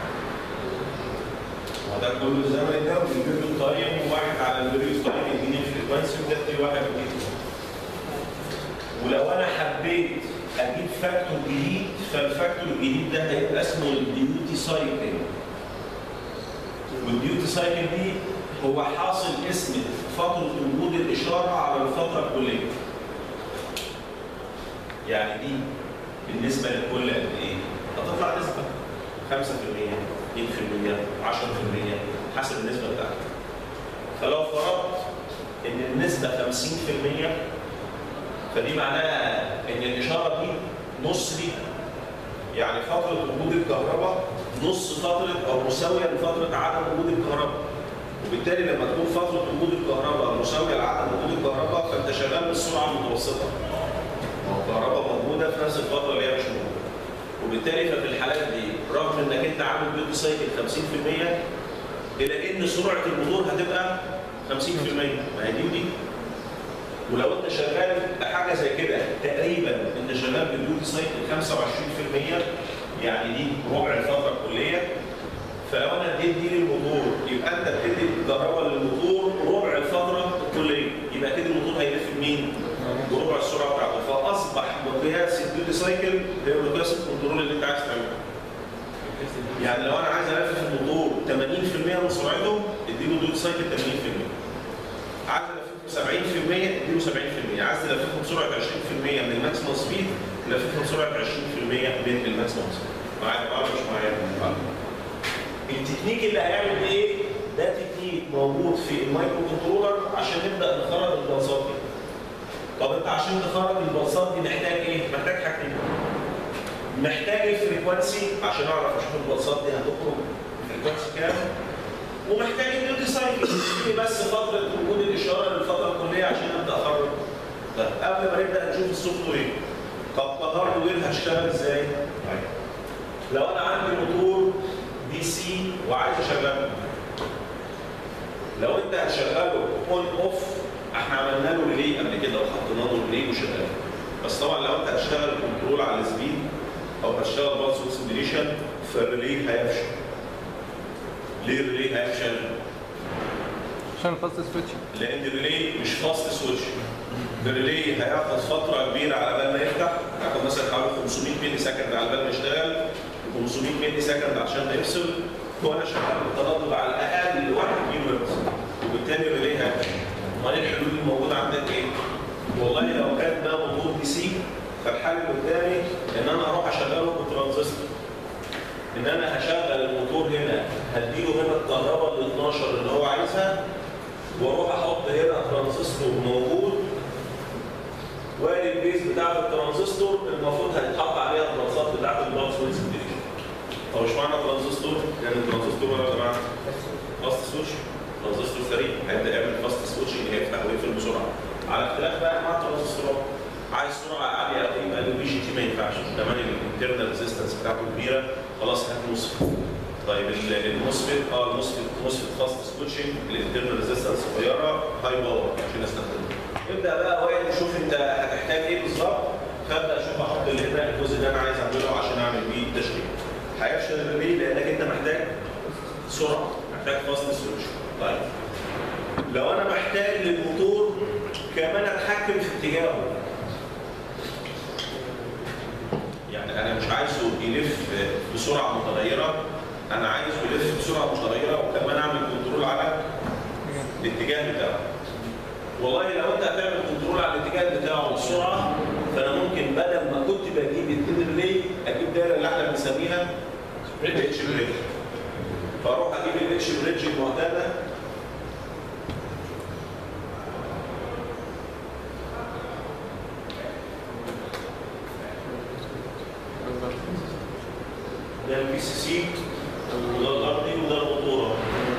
وده كله الزمن الدولي البيريود تايم واحد على البيريود تايم يديني الفريكونسي وده تي واحد وتي اثنين. ولو انا حبيت اجيب فاكتور جديد فالفاكتور الجديد ده هيبقى اسمه الديوتي سايكل والديوتي سايكل دي هو حاصل اسم فترة وجود الإشارة على الفترة الكلية. يعني دي بالنسبة للكل قد إيه؟ هتطلع نسبة 5% 2% 10% حسب النسبة بتاعتك. فلو فرضت إن النسبة 50% فدي معناها إن الإشارة دي نص دي يعني فترة وجود الكهرباء نص فترة أو مساوية لفترة عدم وجود الكهرباء. وبالتالي لما تكون فترة وجود الكهرباء مساوية لعدم وجود الكهرباء فأنت شغال بالسرعة المتوسطة. ما هو الكهرباء موجودة في نفس الفترة اللي هي مش موجودة. وبالتالي ففي الحالات دي رغم انك انت عامل بيوت سايكل 50% الا ان سرعة الموتور هتبقى 50% ما هي دي ودي. ولو انت شغال حاجة زي كده تقريبا انت شغال بديوتي سايكل 25% يعني دي ربع الفترة الكلية فلو انا اديت دي للموتور يبقى انت بتدي الكهرباء للموتور ربع الفتره الكليه يبقى كده الموتور هيلف بمين؟ بربع السرعه بتاعته فاصبح مقياس الديوتي سايكل هي مقياس الكنترول اللي انت عايز تعمله. يعني لو انا عايز الفف الموتور 80% من سرعته اديله ديوتي سايكل 80%. عايز الففه 70% اديله 70%، عايز تلففه بسرعه 20% من الماكسيموم سبيد تلففه بسرعه 20% من الماكسيموم سبيد. معايا معايا مش معايا؟ التكنيك اللي هيعمل ايه؟ ده تكنيك موجود في المايكرو كنترولر عشان نبدا نخرج البلصات دي. طب انت عشان تخرج البلصات دي محتاج ايه؟ محتاج حاجتين. محتاج الفريكوانسي عشان اعرف اشوف البلصات دي هتخرج فريكوانسي كام ومحتاج الديوتي سايكل دي بس فتره وجود الاشاره للفتره الكليه عشان ابدا اخرج. طيب قبل ما نبدا نشوف السوفت وير. طب الهاردوير هشتغل ازاي؟ طيب لو انا عندي موتور دي سي وعايز اشغله لو انت هتشغله اون اوف احنا عملنا له ريلي قبل كده وحطينا له ريلي وشغال بس طبعا لو انت هتشتغل كنترول على السبيد او هتشتغل بالس اوكسيديشن فالريلي هيفشل ليه الريلي هيفشل؟ عشان فاست سويتش لان الريلي مش فاست سويتش الريلي هياخد فتره كبيره على بال ما يفتح هياخد مثلا حوالي 500 ملي سكند على بال ما يشتغل 500 ملي سكند عشان يفصل وانا شغال بالتردد على الاقل 1 كيلو هرتز وبالتالي الريلي هيفتح امال الحلول الموجوده عندك ايه؟ والله لو كان ده موتور دي سي فالحل اللي قدامي ان انا اروح اشغله بترانزستور ان انا هشغل الموتور هنا هديله هنا الكهرباء ال 12 اللي هو عايزها واروح احط هنا ترانزستور موجود وادي البيز بتاعت الترانزستور المفروض هيتحط عليها الترانزستور بتاعت البلس ويز طب مش معنى ترانزستور؟ يعني الترانزستور ولا يا جماعه؟ فاست سويتش ترانزستور سريع هيبدا يعمل فاست سويتشنج هيفتح ويقفل بسرعه على اختلاف بقى مع الترانزستورات عايز سرعه عاليه قوي يبقى البي جي تي ما ينفعش كمان الانترنال ريزيستنس بتاعته كبيره خلاص هات موسفيت طيب ال- الموسفيت اه الموسفيت موسفيت فاست سويتشنج الانترنال ريزيستنس صغيره هاي باور عشان استخدمها ابدا بقى وائل شوف انت هتحتاج ايه بالظبط فابدا اشوف احط اللي هنا الجزء اللي انا عايز اعمله عشان اعمل بيه التشغيل هيفشل الريلي لانك انت محتاج سرعه محتاج فاست سويتش طيب لو انا محتاج للموتور كمان اتحكم في اتجاهه يعني انا مش عايزه يلف بسرعه متغيره انا عايزه يلف بسرعه متغيره وكمان اعمل كنترول على الاتجاه بتاعه والله لو انت هتعمل كنترول على الاتجاه بتاعه والسرعه فانا ممكن بدل ما كنت بجيب اتنين ريلي اجيب دايره اللي احنا بنسميها اتش بريدج فاروح اجيب الاتش بريدج المعتاده ده البي سي سي وده الارضي وده الموتوره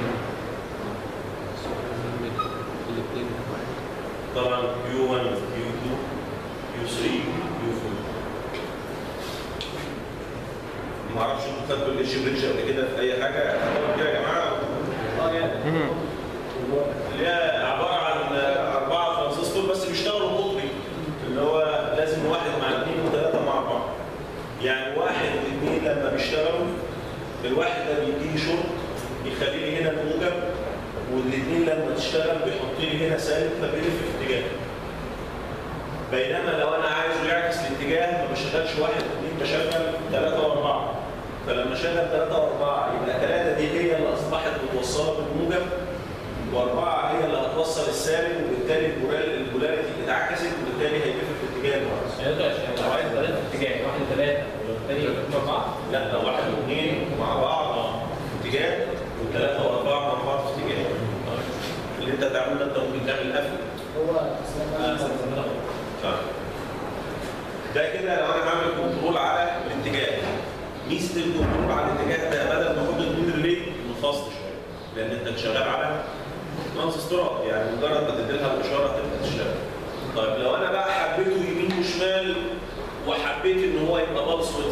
طبعا كيو 1 كيو 2 كيو 3 كيو 4 ما اعرفش انتوا خدتوا الاتش بريدج قبل كده في اي حاجه خدتوها كده يا جماعه اه يعني اللي هي عباره عن اربعه ترانزستور بس بيشتغلوا قطري اللي هو لازم واحد مع اثنين وثلاثه مع بعض يعني واحد واثنين لما بيشتغلوا الواحد ده بيديني شورت يخلي لي هنا الموجب والاثنين لما تشتغل بيحط لي هنا سالب فبيلف في اتجاه بينما لو انا عايزه يعكس الاتجاه ما بشغلش واحد واثنين بشغل ثلاثه واربعه فلما شغل ثلاثه واربعه يبقى ثلاثه دي هي اللي اصبحت متوصله بالموجب واربعه هي اللي هتوصل السالب وبالتالي البولار- البولاريتي اتعكست وبالتالي هيلف في اتجاه الراس يعني انت عشان لو عايز ثلاثة اتجاه واحد ثلاثة والتاني أربعة لا لو واحد واثنين مع بعض في اتجاه وثلاثه واربعه مع بعض في اتجاه اللي انت تعمله ده انت ممكن تعمل قفل هو اسمها طيب. ده كده لو انا هعمل كنترول على الاتجاه ميزه الكنترول على الاتجاه ده بدل ما احط اتنين ريلي منفصل شويه لان انت شغال على ترانزستورات يعني مجرد ما تدي لها الاشاره تبدا تشتغل طيب لو انا بقى حبيته يمين وشمال وحبيت ان هو يبقى بالس ويدز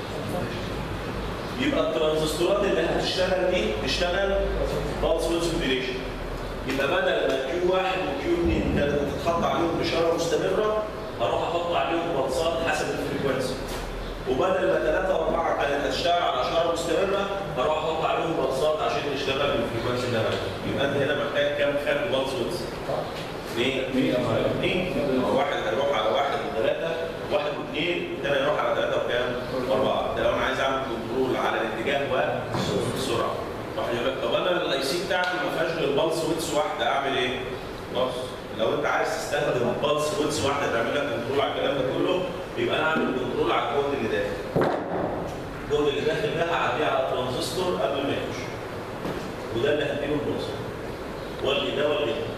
يبقى الترانزستورات اللي هتشتغل دي تشتغل بالس ويدز موديليشن يبقى بدل ما كيو واحد وكيو 2 كانت بتتحط عليهم اشاره مستمره هروح احط عليهم بلصات حسب الفريكونسي وبدل ما ثلاثة وأربعة كانت هتشتغل على اشاره مستمره هروح احط عليهم بلصات عشان تشتغل بالفريكونسي ده يبقى انت هنا محتاج كام خد بلس ويدز؟ اثنين اثنين واحد هيروح على واحد وثلاثة واحد واثنين والثاني هيروح على ثلاثة وكام؟ وأربعة ده لو أنا عايز أعمل كنترول على الاتجاه والسرعة راح يقول لك طب أنا الاي سي بتاعتي ما فيهاش غير بلس ويدز واحدة أعمل إيه؟ بص لو أنت عايز تستخدم بلس ويدز واحدة تعمل لك كنترول على الكلام ده كله يبقى أنا أعمل كنترول على الجهد اللي داخل الجهد اللي داخل ده هعديه على الترانزستور قبل ما يخش وده اللي هديله البلس واللي ده واللي ده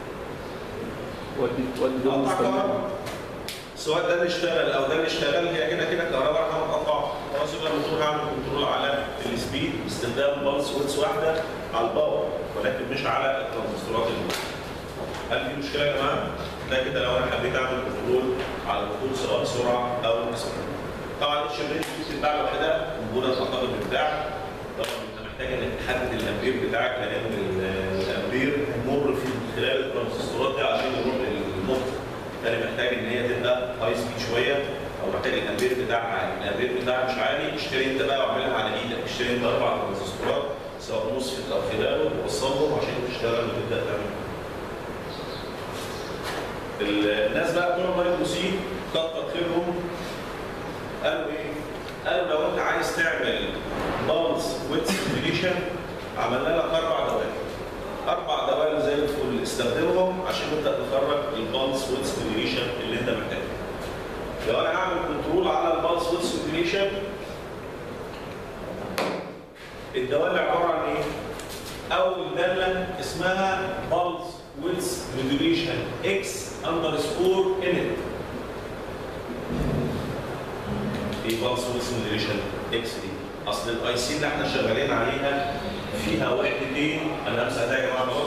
ودي ودي دول قطع مستمر كهرباء سواء ده اللي اشتغل او ده اللي اشتغل هي كده كده كهرباء احنا مقطعه خلاص يبقى الموتور هعمل كنترول على السبيد باستخدام بلس ويدز واحده على الباور ولكن مش على الترانزستورات اللي هل في مشكله يا جماعه؟ ده كده لو انا حبيت اعمل كنترول على الموتور سواء سرعه او سرعه. طبعا الشبرين في بتاع لوحدها موجوده اعتقد بتاع طبعا انت محتاج انك تحدد الامبير بتاعك لان ال- الامبير يمر في خلال الترانزستورات دي عشان يروح للمخ بالتالي محتاج ان هي تبقى هاي سبيد شويه او محتاج الامبير بتاعها عالي، الامبير بتاعها مش عالي اشتري انت بقى واعملها على ايدك، اشتري انت اربع ترانزستورات سواء مصفت او خلاله ووصلهم عشان تشتغل وتبدا تعمل الناس بقى بتوع ماركو سي كتر خيرهم قالوا ايه؟ قالوا لو انت عايز تعمل بالز ويت سيميليشن عملنا لك اربع دوائر اربع دوائر زي الفل استخدمهم عشان تبدا تخرج البالز ويت سيميليشن اللي انت محتاجه. لو انا هعمل كنترول على البالز ويت سيميليشن الدوائر عباره عن ايه؟ اول داله اسمها بالز ويتس موديوليشن اكس اندرسكور انت ايه بالز ويتس موديوليشن اكس دي اصل الاي سي اللي احنا شغالين عليها فيها وحدتين انا همسح ده يا جماعه خلاص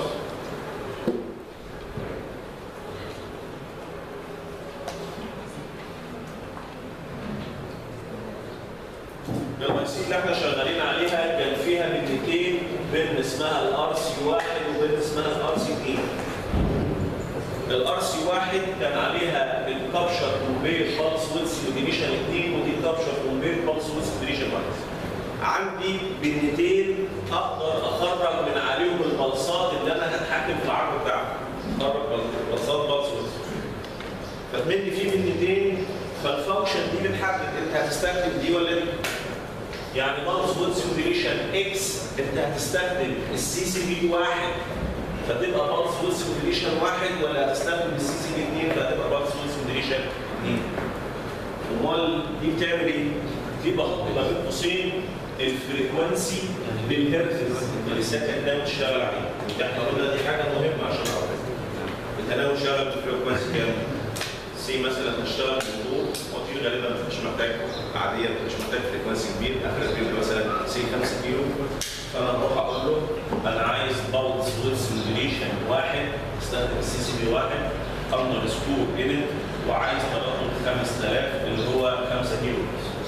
الاي سي اللي احنا شغالين عليها كان فيها بنتين بين اسمها الار سي واحد وبين اسمها الار سي 2 الار سي واحد كان عليها الكابشر كومبير بالس ويتس موديليشن 2 ودي الكابشر كومبير بالس ويتس موديليشن 1 عندي بنتين اقدر اخرج من عليهم البلصات اللي انا هتحكم في العرض بتاعها اخرج بلصات بالس ويتس فمني في بنتين فالفانكشن دي بتحدد انت هتستخدم دي ولا دي يعني بالس ويتس موديليشن اكس انت هتستخدم السي سي بي واحد فتبقى بالس ويتس موديليشن واحد ولا هتستخدم السي سي بي 2 فتبقى بالس ويتس موديليشن 2 امال دي بتعمل ايه؟ دي بحط ما بين قوسين الفريكونسي بالهرتز اللي السكن ده بتشتغل عليه ده احنا قلنا دي حاجه مهمه عشان اعرف انت لو شغال بفريكونسي كام؟ سي مثلا تشتغل موتور موتور غالبا مش محتاج عاديه مش محتاج فريكونسي كبير اخر كبير مثلا سي 5 كيلو فانا بروح اقول له انا عايز بالز ويتس موديليشن واحد استخدم السي سي بي واحد اندر سكور انت وعايز تردد 5000 اللي هو 5 كيلو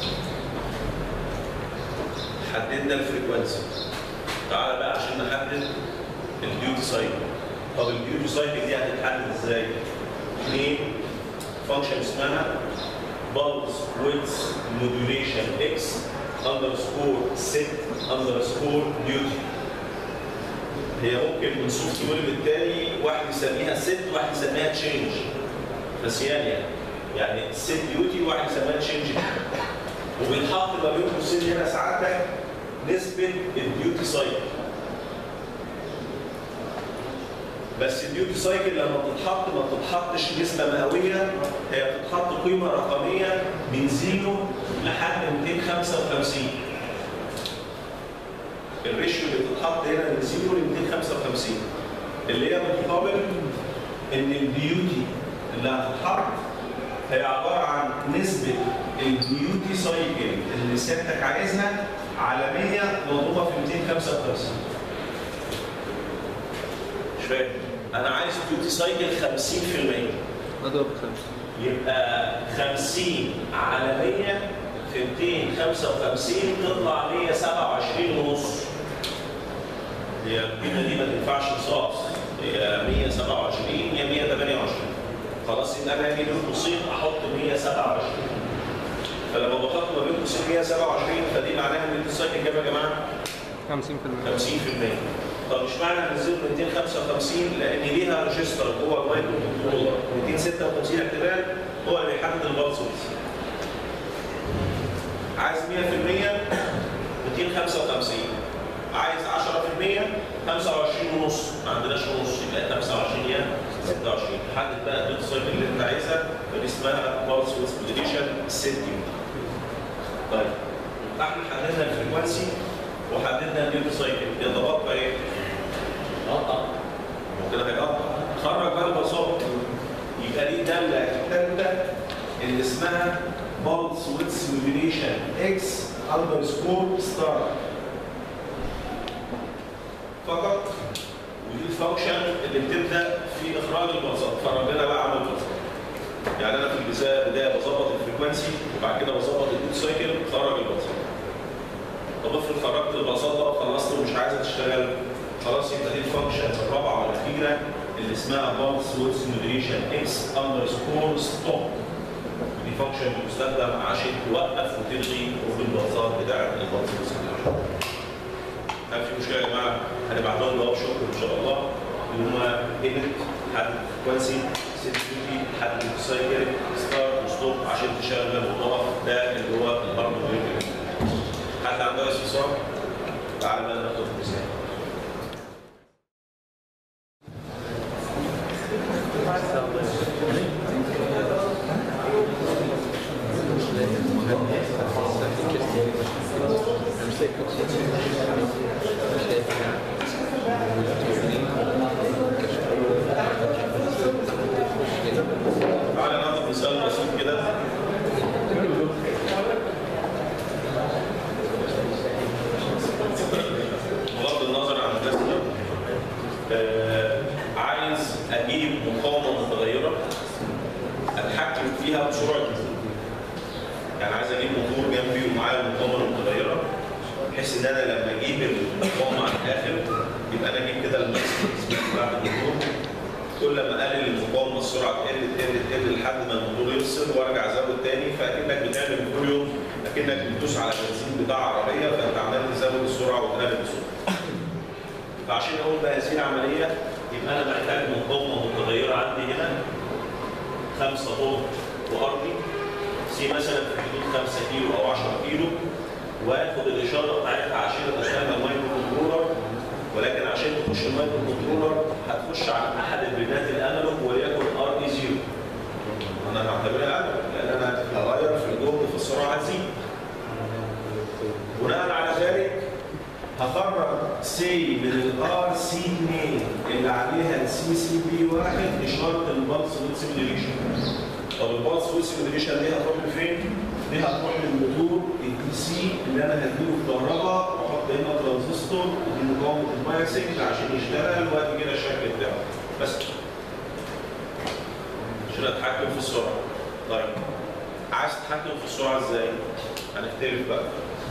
حددنا الفريكونسي تعالى بقى عشان نحدد الديوتي سايكل طب الديوتي سايكل دي هتتحدد ازاي؟ اثنين فانكشن اسمها بالز ويتس موديوليشن اكس اندرسكور ست اندرسكور ديوتي هي ممكن من صوت يقول للتاني واحد يسميها ست واحد يسميها تشينج نسيان يعني يعني السيت ديوتي واحد يسميها تشينج وبيتحط ما بين قوسين هنا ساعتها نسبه الديوتي سايكل بس الديوتي سايكل لما بتتحط ما بتتحطش نسبه مئويه هي بتتحط قيمه رقميه من زيرو لحد 255 الريشيو اللي بتتحط هنا من زيرو ل 255 اللي هي مقابل ان الديوتي اللي هتتحط هي عباره عن نسبه الديوتي سايكل اللي سيادتك عايزها على 100 مضروبه في 255 مش فاهم انا عايز ديوتي سايكل 50% مضروب بخمسة يبقى 50 على 100 في 255 تطلع 127 ونص هي القيمه دي ما تنفعش رصاص هي 127 هي 128 خلاص يبقى انا اجي بين قوسين احط 127 فلما بحط ما بين قوسين 127 فدي معناها ان السايكل كام يا جماعه؟ 50% 50% طب مش معنى ننزل 255 لان ليها ريجستر جوه المايكرو كنترولر 256 احتمال هو اللي بيحدد البلس ويدز عايز 100% 255 عايز 10% 25 ونص ما عندناش ونص يبقى 25 يا 26 حدد بقى الدوت سايكل اللي انت عايزها فدي اسمها بلس ويدز موديليشن سيتنج طيب احنا حددنا الفريكونسي وحددنا الديوتي سايكل يتبقى ايه؟ قطع كده هيقطع خرج بقى البساطه يبقى دي الداله الثالثه اللي اسمها بلس ويتس موديليشن اكس اندرسكور ستار فقط ودي الفانكشن اللي بتبدا في اخراج البساط فرج لنا بقى عمل البساط يعني انا في البدايه بدايه بظبط الفريكونسي وبعد كده بظبط الديوت سايكل خرج البساط طب افرض خرجت البساط بقى وخلصت ومش عايزه تشتغل خلاص يبقى دي الفانكشن الرابعه والاخيره اللي اسمها بلس ويتس مودريشن اكس اندرسكور ستوب دي فانكشن بتستخدم عشان توقف وتلغي في البساط بتاع البلس ويتس مودريشن هل في مشكله يا جماعه؟ هنبعت لهم جواب شكر ان شاء الله اللي هم ايديت حدد فريكونسي سيتيفيتي حدد سايكل ستارت وستوب عشان تشغل وتقف ده اللي هو البرمج حد عنده اي استفسار؟ تعالى بقى ناخد مثال تعالى ناخد مثال بسيط كده بغض النظر عن الرسمه آه، عايز اجيب مقاومه متغيره اتحكم فيها بسرعه الفوق. يعني عايز اجيب موتور جنبي ومعايا المقاومه المتغيره بحيث ان انا لما اجيب المقاومه على الاخر يبقى انا اجيب كده الماكسيمم بتاعت الموتور كل ما اقلل المقاومه السرعه تقل تقل تقل لحد ما الموتور يفصل وارجع ازود تاني فاكنك بتعمل كل يوم اكنك بتدوس على البنزين بتاع عربيه فانت عمال تزود السرعه وتقلل السرعه. فعشان اقول بقى هذه العمليه يبقى انا محتاج مقاومه متغيره عندي هنا 5 فولت وارضي سي مثلا في حدود 5 كيلو او 10 كيلو واخد الاشاره بتاعتها عشان ادخلها المايكرو كنترولر ولكن عشان تخش المايكرو كنترولر هتخش على احد البنات الانالوج وليكن ار اي 0 انا هعتبرها انالوج لان انا هغير في الجهد في السرعه هتزيد بناء على ذلك هخرج سي من الار سي 2 اللي عليها السي سي بي 1 اشاره البلس سيميليشن طب البلس سيميليشن دي هتروح لفين؟ دي هتروح للموتور الدي سي اللي انا هديله الكهرباء واحط هنا ترانزستور ودي مقاومه البايسنج عشان يشتغل وادي كده الشكل بتاعه بس عشان اتحكم في السرعه طيب عايز تتحكم في السرعه ازاي؟ هنختلف بقى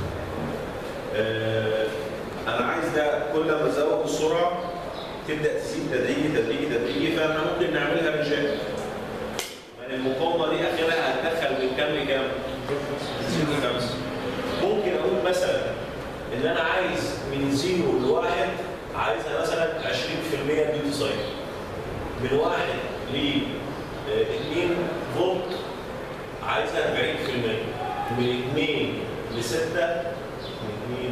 آه، انا عايز ده كل ما ازود السرعه تبدا تزيد تدريجي تدريجي تدريجي فاحنا ممكن نعملها رجال يعني المقاومه دي اخرها هتدخل من كام لكام؟ من خمسه ممكن اقول مثلا ان انا عايز من زيرو لواحد عايزها مثلا 20% ديوتي سايكل من واحد ل آه، 2 فولت عايزها 40% من 2 ل 6 من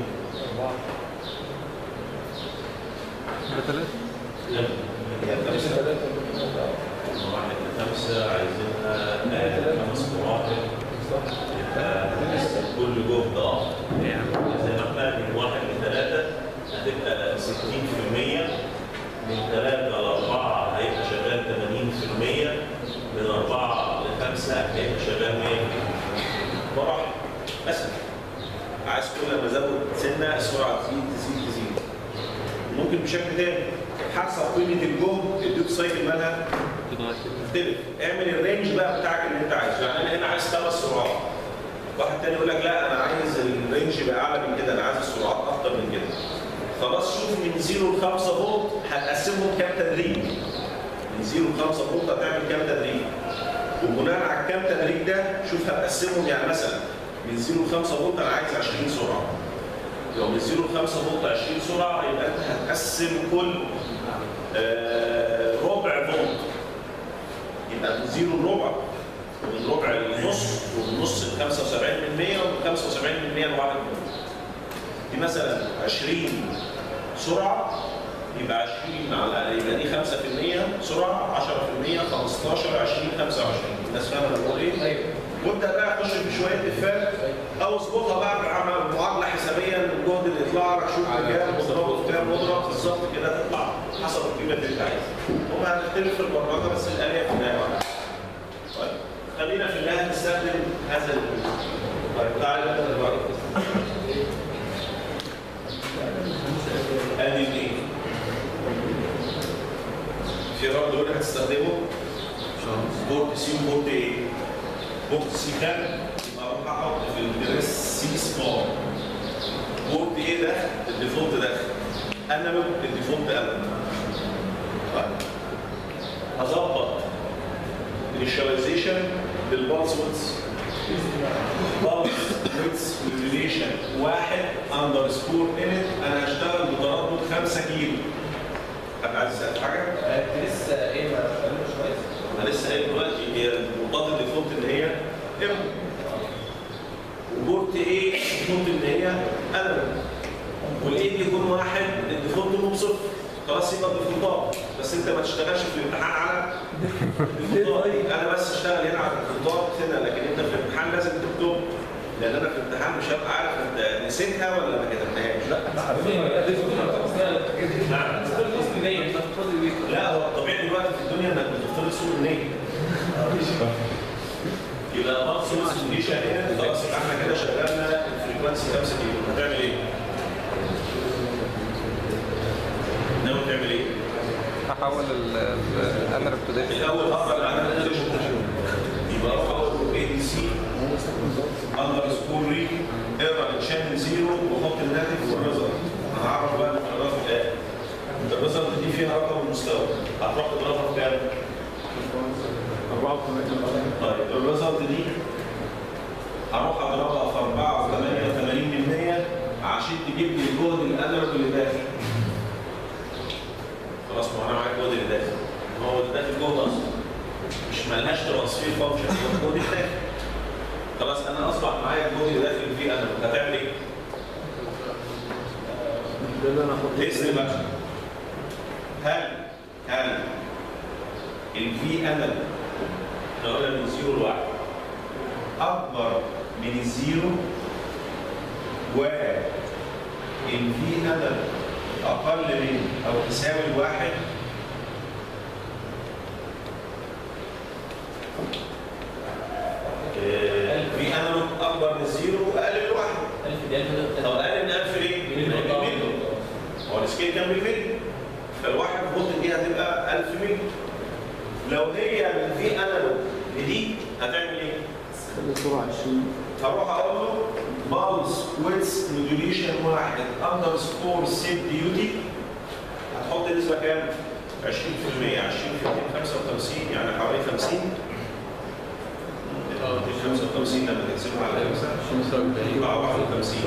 2 بثلاثة هي خمسة واحد لخمسة عايزينها آه، خمس مراحل يبقى كل جهد اه يعني زي ما احنا من واحد لثلاثة هتبقى 60% من ثلاثة لأربعة هيبقى شغال 80% من أربعة لخمسة هيبقى شغال 100% مراحل مثلا عايز كل ما ازود سنة السرعة تزيد تزيد تزيد ممكن بشكل تاني حسب قيمة الجهد الديوب سايكل مالها تختلف اعمل الرينج بقى بتاعك اللي انت عايزه يعني انا هنا عايز خمس سرعات واحد تاني يقول لك لا انا عايز الرينج يبقى اعلى من كده انا عايز السرعات اكتر من كده خلاص شوف من 0 ل 5 فولت هتقسمهم كام تدريج من 0 ل 5 فولت هتعمل كام تدريج وبناء على الكام تدريج ده شوف هتقسمهم يعني مثلا من 0 ل 5 فولت انا عايز 20 سرعه لو من 0 ل 5 فولت 20 سرعه يبقى انت هتقسم كل آه، ربع فولت يبقى من زيرو لربع ومن ربع للنص ومن نص ل 75% ومن 75% لواحد فولت دي مثلا 20 سرعه يبقى 20 على يبقى دي 5% سرعه 10% 15 20 25 الناس فاهمه انا بقول ايه؟ ايوه وابدا بقى خش في شويه افات او اظبطها بقى بعمل معادله حسابيه الجهد اللي يطلع لك شوف كام واضربه في كام واضرب بالظبط كده تطلع حسب القيمه اللي انت عايزها. هما هنختلف في البرمجه بس الاليه في النهايه واحده. طيب خلينا في النهايه نستخدم هذا ال طيب تعالى نبدا دلوقتي. ادي الايه؟ في رد دول هتستخدمه بورت سي وبورت ايه؟ بورت سي كام؟ يبقى اروح احط في الجريس سي سمول بورت ايه ده؟ الديفولت ده انالوج الديفولت انالوج طيب هظبط initialization بالبالس ويتس بالس ويتس موديوليشن واحد اندرسكور انت انا هشتغل بتردد 5 كيلو حد عايز يسال حاجه؟ انت لسه ايه ما اشتغلتش كويس انا لسه قايل دلوقتي هي المضاد الديفولت اللي هي ام وبورت ايه الديفولت اللي هي انا والايه بيكون واحد الديفولت له بصفر خلاص يبقى ديفولتات بس انت ما تشتغلش في الامتحان على الديفولتات انا بس اشتغل هنا على الديفولتات هنا لكن انت في الامتحان لازم تكتب لان انا في الامتحان مش هبقى عارف انت نسيتها ولا ما كتبتهاش نعم لا هو الطبيعي دلوقتي في الدنيا انك بتفترض سوء النية يبقى مقص السوليشن هنا خلاص يبقى احنا كده شغلنا الفريكونسي 5 كيلو هتعمل ايه؟ ناوي تعمل ايه؟ هحول الانالوج تو ديجيتال الاول هقرا العدد اللي يبقى اروح اقول اي دي سي اندرسكور ري اقرا الشانل زيرو واحط الناتج والريزلت هعرف بقى المقررات في الاخر الريزلت دي فيها رقم ومستوى هتروح تضربها في كام؟ 84 طيب الريزلت دي هروح اضربها في 4 و88% عشان تجيب لي الجهد الانالوج اللي داخل خلاص ما هو انا معايا الجهد اللي داخل ما هو اللي داخل جهد اصلا مش ملهاش ترانسفير فانكشن هو الجهد اللي داخل خلاص انا اصبح معايا الجهد اللي داخل فيه انالوج هتعمل ايه؟ ده اللي انا هاخده تقسم بقى هل هل الفي انالوج احنا قلنا من زيرو لواحد اكبر من الزيرو و الفي انالوج اقل من او تساوي الواحد الفي انالوج اكبر من الزيرو واقل من الواحد الف دي الف طب اقل من 1000 ليه؟ بالملي هو السكيل كان بالملي فالواحد فولت دي هتبقى 1000 ملي لو هي من في انالوج لدي هتعمل ايه؟ خلي السرعه 20 هروح اقول له بالس ويتس موديوليشن واحد اندر سكور سيت ديوتي هتحط نسبه كام؟ 20% 20 في 55 يعني حوالي 50 55 لما تقسمها على 5 يطلع 51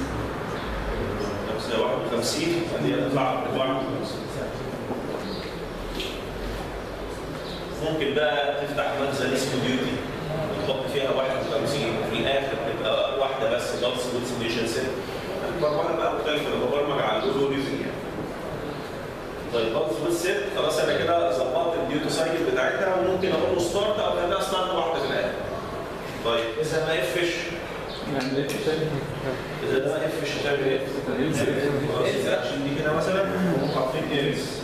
خمسة 51 دي هتطلع 51 ممكن بقى تفتح مخزن اسمه ديوتي وتحط فيها 51 في الاخر تبقى واحده بس بلس ويتسميشن سيت البرمجه بقى مختلفه انا ببرمج على الالجوريزم يعني طيب بلس والست خلاص انا كده ظبطت الديوتي سايكل بتاعتها وممكن اقول له ستارت او اخليها ستارت واحده في الاخر طيب اذا ما قفش يعني ايه تاني؟ اذا ده ما قفش هتعمل ايه؟ خلاص الاكشن دي كده مثلا نقوم حاطين ايرس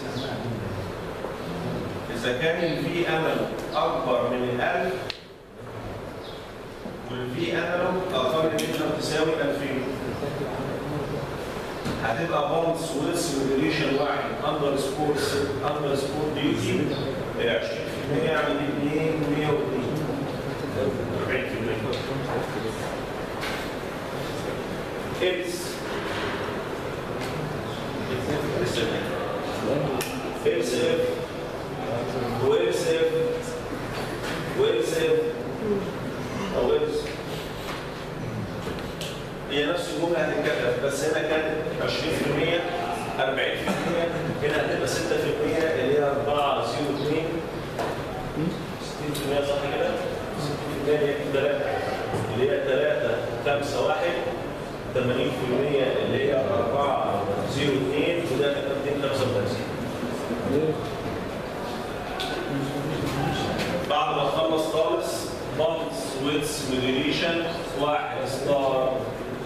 اذا كان الفي انالوج اكبر من الالف والفي انالوج اقل من او تساوي 2000 هتبقى بونس ويلس موديليشن واحد اندر سكور اندر سكور ديوتي 20% يعني 2 102 40% else else if وإلس if وإلس if أو إلس هي نفس الجملة هتتكتب بس هنا كانت 20% 40% هنا هتبقى 6% اللي هي 4 0 2 60% صح كده؟ 60% اللي هي 3 اللي هي 3 5 1 80% اللي هي 4 0 2 وده هتبقى 255 بعد ما تخلص خالص بامبس ويتس موديليشن واحد ستار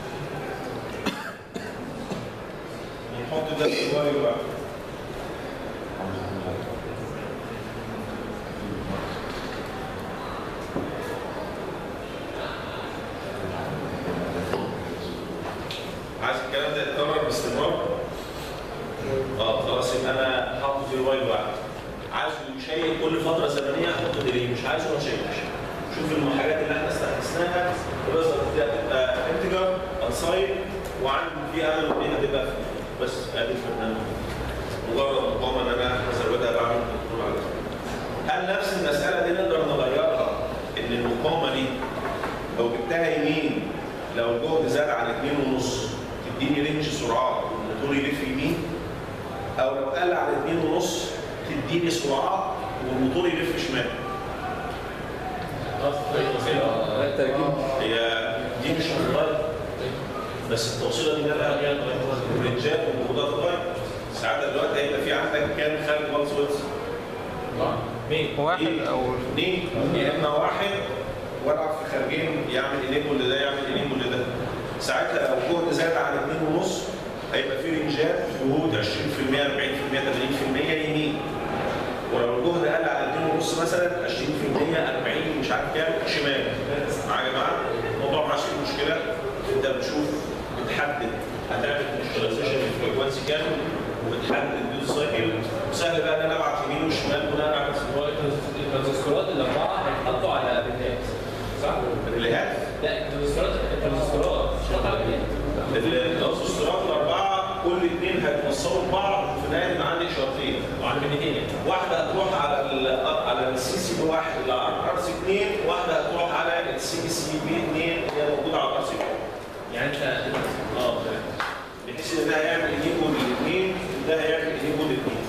نحط ده في الوايو بقى عايز الكلام ده يتكرر باستمرار؟ اه خلاص يبقى انا حاطه في الوايو واحد عايزه يشيك كل فتره زمنيه احط ديلي مش عايزه ما اشيكش شوف الحاجات اللي احنا استحدثناها الريزلت دي هتبقى انتجر انسايد وعندي فيها انا ودي هتبقى free. بس ادي البرنامج مجرد مقاومه ان انا ازودها بعمل كنترول عليها هل نفس المساله دي نقدر نغيرها ان المقاومه دي لو جبتها يمين لو الجهد زاد عن 2.5 تديني رينج سرعات والموتور يلف يمين او لو قل عن 2.5 تديني سرعات والموتور يلف شمال التركيب هي دي مش هتتغير بس التوصيله دي مالها رنجات وموجودات تتغير ساعتها دلوقتي هيبقى في عندك كام خارج بالز ويلز؟ مين؟ واحد إيه؟ او اثنين يا اما واحد والعب في خارجين يعمل انيبل لده يعمل انيبل لده ساعتها لو الجهد زاد عن 2.5 هيبقى في رنجات جهود 20% 40% 80% يمين ولو الجهد قل على 2.5 مثلا 20% 40 مش عارف كام شمال معايا يا جماعه الموضوع ماشي فيه مشكله انت بتشوف بتحدد هتعمل انشاليزيشن الفريكونسي كام وبتحدد الديوز سايكل وسهل بقى ان انا ابعت يمين وشمال بناء على هو الترانزستورات الاربعه هيتحطوا على بنات صح؟ الريليهات لا الترانزستورات الترانزستورات مش هتحط على بنات الترانزستورات الاربعه كل اثنين هيتوصلوا ببعض وفي النهايه يبقى عندي اشارتين وعلى بنتين يعني واحده هتروح على ال على السي سي بي 1 اللي على الار سي 2 واحده هتروح على السي سي بي 2 اللي هي موجوده على الار سي 2 يعني انت اه بحيث ان ده هيعمل انيبل للاثنين وده هيعمل انيبل للاثنين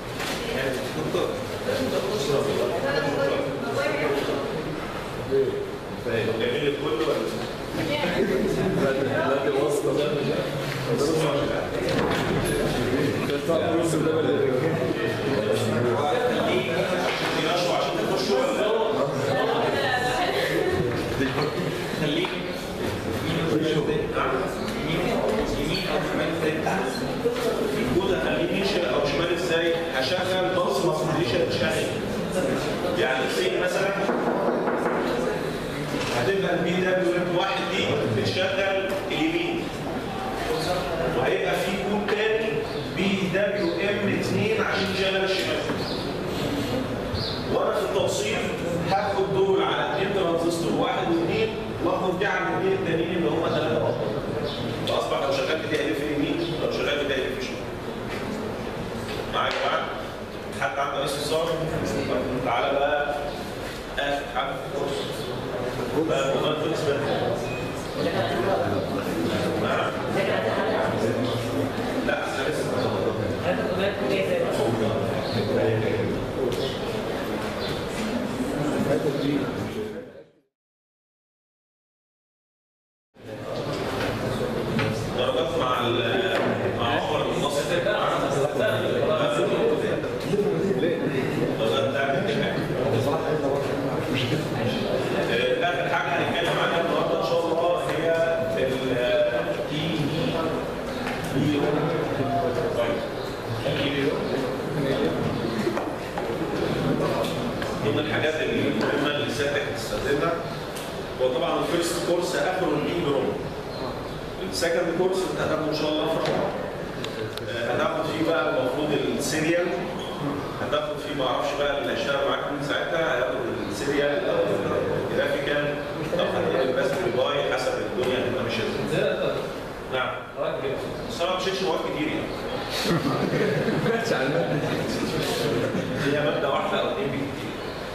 جميل الكل ولا لا دي وصلة ينشوا عشان تخشوا ولا خليك الكود هخليه يمشي او شمال ازاي؟ هشغل بلس ماسكريشن تشغل يعني زي مثلا هتبقى البي دبليو ام واحد دي بتشغل اليمين وهيبقى في كود تاني بي دبليو ام 2 عشان تشغل الشمال وانا في التوصيل هاخد دول على اثنين ترانزستور واحد واثنين واخد دي على الاثنين التانيين اللي هم ثلاثه بقى فاصبح لو شغلت دي هيلف يمين لو شغلت دي هيلف شمال معايا يا جماعه حد عنده اس اس ار تعالى بقى اخر حاجه في الكورس بقى موضوع الفلسفه نعم لا احنا لسه درجات مع ال- مع عمر النصر درجات بتاعت الامتحان آه، اخر حاجه هنتكلم عنها النهارده ان شاء الله هي ال تي بي ضمن الحاجات المهمه اللي سيادتك تستخدمها هو طبعا الفيرست كورس اخره الاي بروم السكند كورس انت هتاخده ان شاء الله في رمضان آه، هتاخد فيه بقى المفروض السيريال هتاخد فيه ما اعرفش بقى اللي هيشتغل معاك من ساعتها هياخد السيريال او الجرافيكال او هتلاقي الراسبري باي حسب الدنيا هتبقى ماشيه ازاي. زي ده نعم راجل كده بس انا ما مشيتش مواد كتير يعني هي ماده واحده او اثنين بالكتير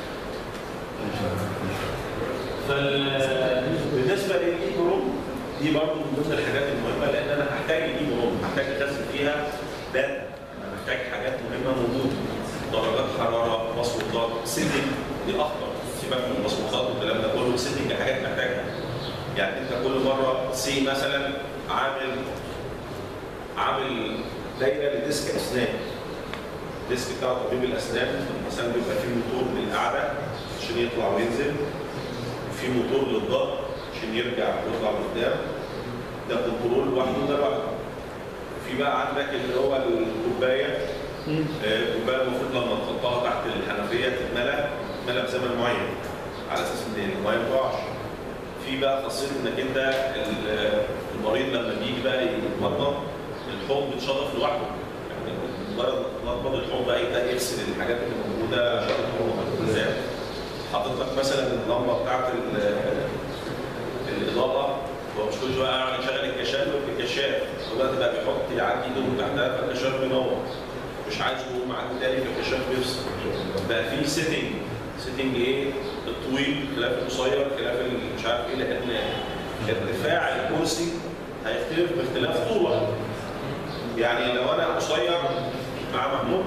فال بالنسبه للاي بروم دي برضه من ضمن الحاجات المهمه لان انا هحتاج الاي بروم هحتاج اخزن فيها داتا انا محتاج حاجات مهمه موجوده درجات حراره مصفوفات سيتنج دي اخطر سيبك من المصفوفات والكلام ده كله سيتنج حاجات محتاجها يعني انت كل مره سي مثلا عامل عامل دايره لديسك اسنان الديسك بتاع طبيب الاسنان مثلا بيبقى فيه موتور للقعده عشان يطلع وينزل وفي موتور للضغط عشان يرجع ويطلع لقدام ده كنترول لوحده ده لوحده في بقى عندك اللي هو الكوبايه آه، الكوبايه المفروض لما تحطها تحت الحنفيه تتملى تتملى بزمن معين على اساس ان الميه ما تقعش في بقى خاصيه انك انت ال- المريض لما بيجي بقى يتمضمض الحوض بيتشطف لوحده يعني مجرد ما تمضمض الحوض بقى يبدا يغسل الحاجات اللي موجوده عشان الحوض ازاي حاطط لك مثلا اللمبه بتاعت ال- الاضاءه هو مش كل شويه قاعد يشغل الكشاف بالكشاف دلوقتي بقى بيحط يعدي ايده تحتها فالكشاف بينور مش عايز يقوم معدي تاني فالكشاف بيفصل بقى في سيتنج سيتنج ايه الطويل خلاف القصير خلاف ال- مش عارف ايه لان ارتفاع الكرسي هيختلف باختلاف طوله يعني لو انا قصير مع محمود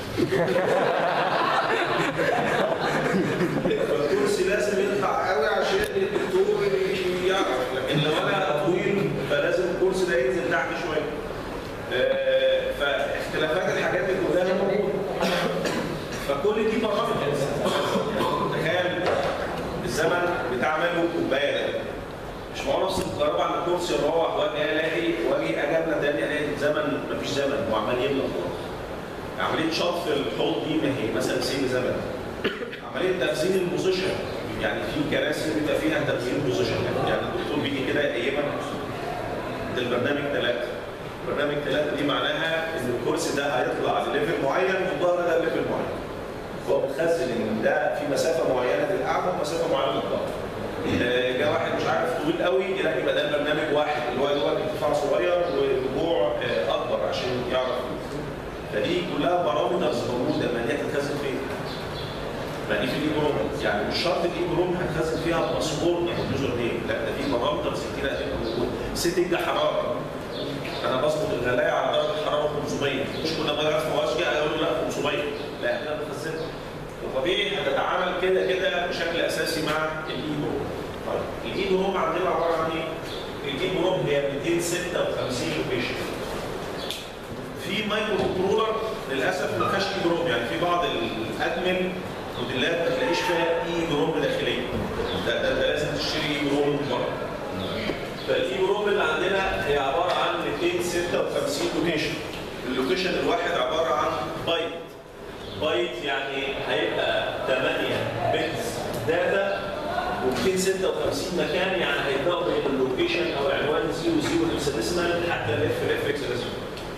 فالكرسي لازم يطلع قوي عشان الدكتور يعرف لكن لو انا طويل فلازم الكرسي ده ينزل تحت شويه آه، فاختلافات الحاجات دي كلها موجوده فكل دي برامج تخيل الزمن بتاع ماله الكوبايه ده مش معقول افصل الكهرباء عن الكرسي واروح واجي الاقي واجي اجابنا تاني الاقي الزمن مفيش زمن هو عمال يملى خلاص عمليه شطف الحوض دي ما هي مثلا سين زمن عمليه تخزين البوزيشن يعني في كراسي بيبقى فيها تخزين بوزيشن يعني الدكتور بيجي كده يقيمك ده البرنامج ثلاثه برنامج ثلاثه دي معناها ان الكرسي ده هيطلع لليفل معين والظهر ده ليفل معين هو بتخزن ان ده في مسافه معينه للقعده ومسافه معينه للظهر آه، جه واحد مش عارف طويل قوي يلاقي يبقى ده البرنامج واحد اللي هو دوت ارتفاع صغير ورجوع آه، اكبر عشان يعرف فدي كلها بارامترز موجوده ما هي تتخزن فين؟ ما دي في الاي بروم يعني مش شرط الاي بروم هتخزن فيها باسبور او يوزر نيم لا ده في بارامترز كتير هتبقى موجوده سيتنج ده حراره انا بظبط الغلايه على درجه حراره 500 مش كل ما يعرف فواز اقول له لا 500 لا احنا بنخزنها وطبيعي هتتعامل كده كده بشكل اساسي مع الاي بروم طيب الاي بروم عندنا عباره عن ايه؟ الاي بروم هي 256 لوكيشن في مايكرو كنترولر للاسف ما فيهاش اي بروم يعني في بعض الادمن موديلات ما تلاقيش فيها اي بروم داخليه ده, ده, ده لازم تشتري اي بروم من بره فالاي بروم اللي عندنا هي عباره عن 256 لوكيشن اللوكيشن الواحد عباره عن بايت بايت يعني هيبقى 8 بيتس داتا و256 مكان يعني هيبداوا بين اللوكيشن او عنوان 00 هكساديسمال حتى الاف اف هكساديسمال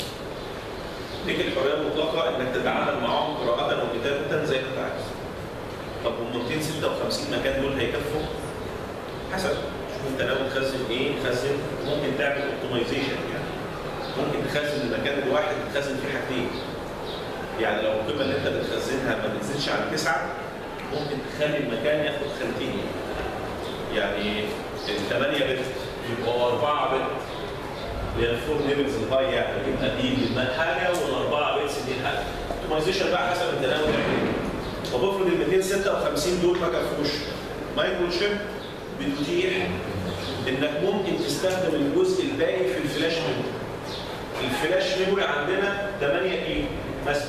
ليك الحريه المطلقه انك تتعامل معاهم قراءه وكتابه زي ما انت عايز. طب هم 256 مكان دول هيكفوا؟ حسب شوف انت ناوي تخزن ايه؟ تخزن ممكن تعمل اوبتمايزيشن يعني. ممكن تخزن المكان الواحد تخزن فيه حاجتين. يعني لو القيمه اللي انت بتخزنها ما بتزيدش عن تسعه ممكن تخلي المكان ياخد خانتين. يعني الثمانيه بت يبقوا اربعه بت اللي هي الفور ليفلز الهاي يعني يبقى دي حاجه والاربعه بيتس دي حاجه. اوبتمايزيشن بقى حسب انت ناوي تعمل ايه. طب افرض ال 256 دول ما كفوش مايكرو شيب بتتيح انك ممكن تستخدم الجزء الباقي في الفلاش ميموري الفلاش ميموري عندنا 8 كيلو مثلا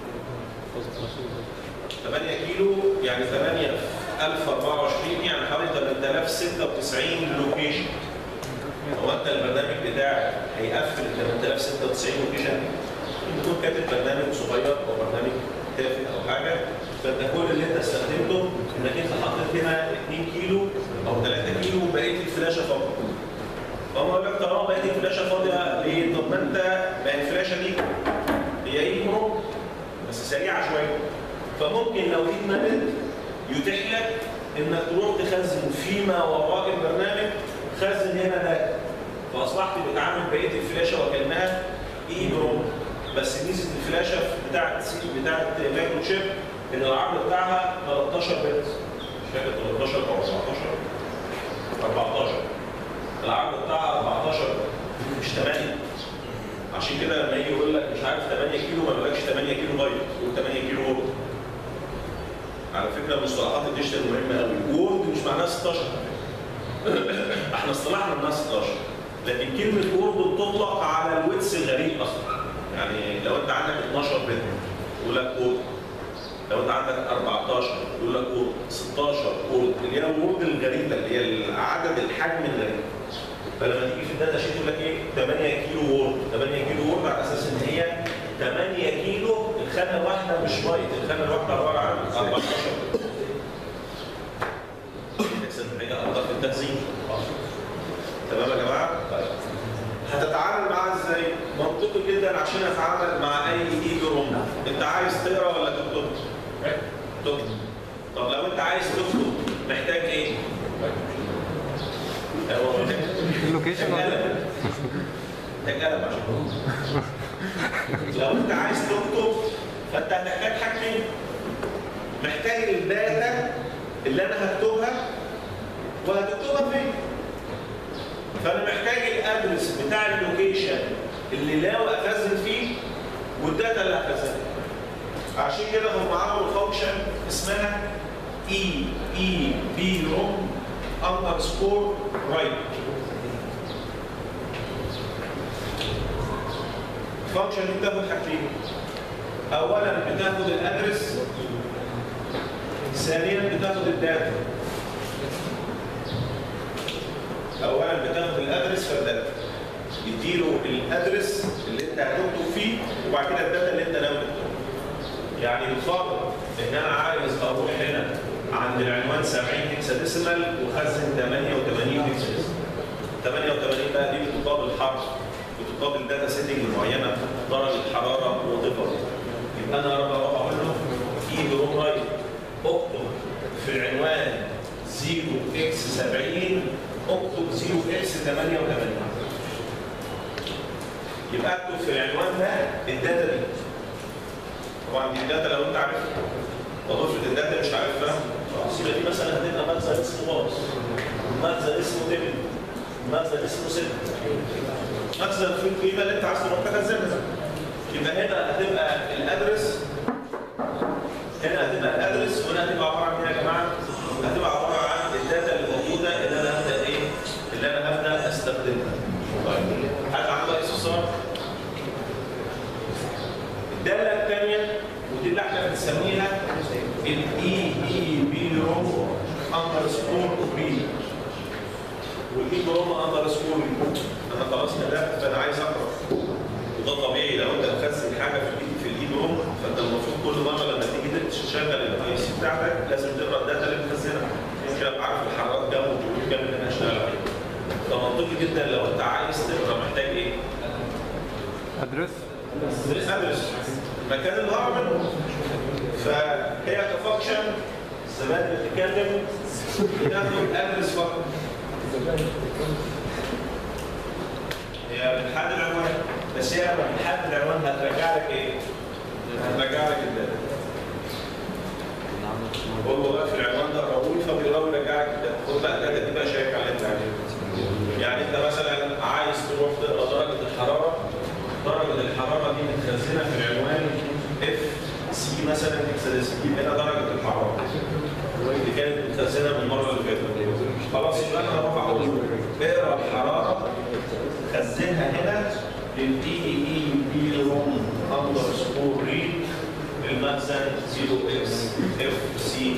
8 كيلو يعني 8 في 1024 يعني حوالي 8096 لوكيشن هو انت البرنامج بتاعك هيقفل ال 8096 لوكيشن ممكن تكون كاتب برنامج صغير او برنامج تافه او حاجه فانت كل اللي انت استخدمته انك انت حطيت هنا 2 كيلو او 3 كيلو وبقيه الفلاشه فاضيه فهم يقول لك طالما بقيه الفلاشه فاضيه ليه؟ طب ما انت ما هي الفلاشه دي هي ايه ممكن بس سريعه شويه فممكن لو دي اتملت يتيح لك انك تروح تخزن فيما وراء البرنامج خزن هنا ده فاصبحت بتعامل بقيه الفلاشه وكانها اي بروم بس ميزه الفلاشه بتاعت بتاعت مايكرو شيب ان العرض بتاعها 13 بت مش فاكر 13 او 14 14 العرض بتاعها 14 مش 8 عشان كده لما يجي يقول لك مش عارف 8 كيلو ما بيقولكش 8 كيلو بايت يقول 8 كيلو وورد على فكره مصطلحات الديجيتال مهمه قوي وورد مش معناها 16 احنا اصطلحنا انها 16 لكن كلمه وورد بتطلق على الويتس الغريب اصلا يعني لو انت عندك 12 بت يقول لك وورد لو انت عندك 14 يقول لك وورد 16 وورد اللي هي الوورد الغريبه اللي هي عدد الحجم الغريب فلما تيجي في الداتا شيت يقول لك ايه 8 كيلو وورد 8 كيلو وورد على اساس ان هي 8 كيلو الخانه الواحده مش بايت الخانه الواحده عباره عن 14 تكسب حاجه اكتر في التخزين تمام يا جماعه؟ طيب هتتعامل معاها ازاي؟ منطقي جدا عشان اتعامل مع اي ايجو روم انت عايز تقرا ولا تكتب؟ تكتب طب لو انت عايز تكتب محتاج ايه؟ هو محتاج اللوكيشن محتاج قلم محتاج قلم عشان لو انت عايز تكتب فانت هتحتاج حاجتين محتاج الداتا اللي انا هكتبها وهتكتبها فين فانا محتاج الادرس بتاع اللوكيشن اللي ناوي اخزن فيه والداتا اللي هخزنها عشان كده هم عملوا فانكشن اسمها اي اي بي روم اندرسكور رايت الفانكشن دي بتاخد حاجتين اولا بتاخد الادرس ثانيا بتاخد الداتا اولا بتاخد الادرس فالداتا يديله الادرس اللي انت هتكتب فيه وبعد كده الداتا اللي انت ناوي تكتبها يعني يفضل ان انا عايز اروح هنا عند العنوان 70 هكساديسيمال وخزن 88 هكساديسيمال 88 بقى دي بتقابل حرف بتقابل داتا سيتنج معينه درجه حراره وطفل يبقى انا اروح اقول له اي بروم رايت اكتب في العنوان 0 اكس 70 اكتب 0 اكس 88 يبقى اكتب في العنوان ده الداتا دي طبعا دي الداتا لو انت عارفها طب افرض الداتا مش عارفها يبقى دي مثلا هتبقى مخزن اسمه باص مخزن اسمه تبن مخزن اسمه ست مخزن فيه القيمه اللي انت عايز تروح تخزنها يبقى هنا هتبقى الادرس هنا هتبقى الادرس وهنا هتبقى عباره عن ايه يا جماعه؟ هتبقى عباره عن الداتا اللي موجوده اللي انا هبدا ايه؟ اللي انا هبدا استخدمها. طيب حد عنده اي استفسار؟ الداله الثانيه ودي اللي احنا بنسميها الاي اي بي روم اندرسكور بي والاي روم اندرسكور انا خلاص كتبت فانا عايز اقرا وده طبيعي لو انت مخزن حاجه في الاي في الاي روم فانت المفروض كل مره لما تيجي تشغل الاي سي بتاعتك لازم تقرا الداتا اللي مخزنها يمكن ابقى عارف الحرارات كام والجهود كام اللي انا هشتغل عليه فمنطقي جدا لو انت عايز تقرا محتاج ايه؟ ادرس ادرس مكان الهرم منه فهي كفانكشن زمان بتتكلم بتاخد ادرس فقط هي بتحدد العنوان بس هي لما بتحدد العنوان هترجع لك ايه؟ هترجع لك الداتا قول والله في العنوان ده قبول فبيقرا ويرجع لك الداتا خد بقى الداتا دي بقى شيك على اللي انت عايزه يعني انت مثلا عايز تروح تقرا درجه الحراره درجه الحراره دي متخزنه في العنوان اف سي مثلا هكساديسيمال هنا درجه متخزنه من المره اللي فاتت خلاص يبقى انا هروح اقول اقرا الحراره خزنها هنا للدي اي اي بي روم اندرسكور ريد المخزن 0 اكس اف سي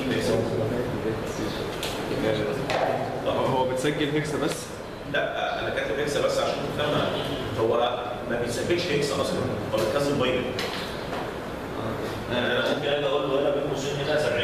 طب هو بتسجل هيكسا بس لا انا كاتب هيكسا بس عشان تفهمها هو ما بيسجلش هيكسا اصلا هو بيتخزن باينري انا ممكن اجي اقول له هنا بين قوسين هنا 70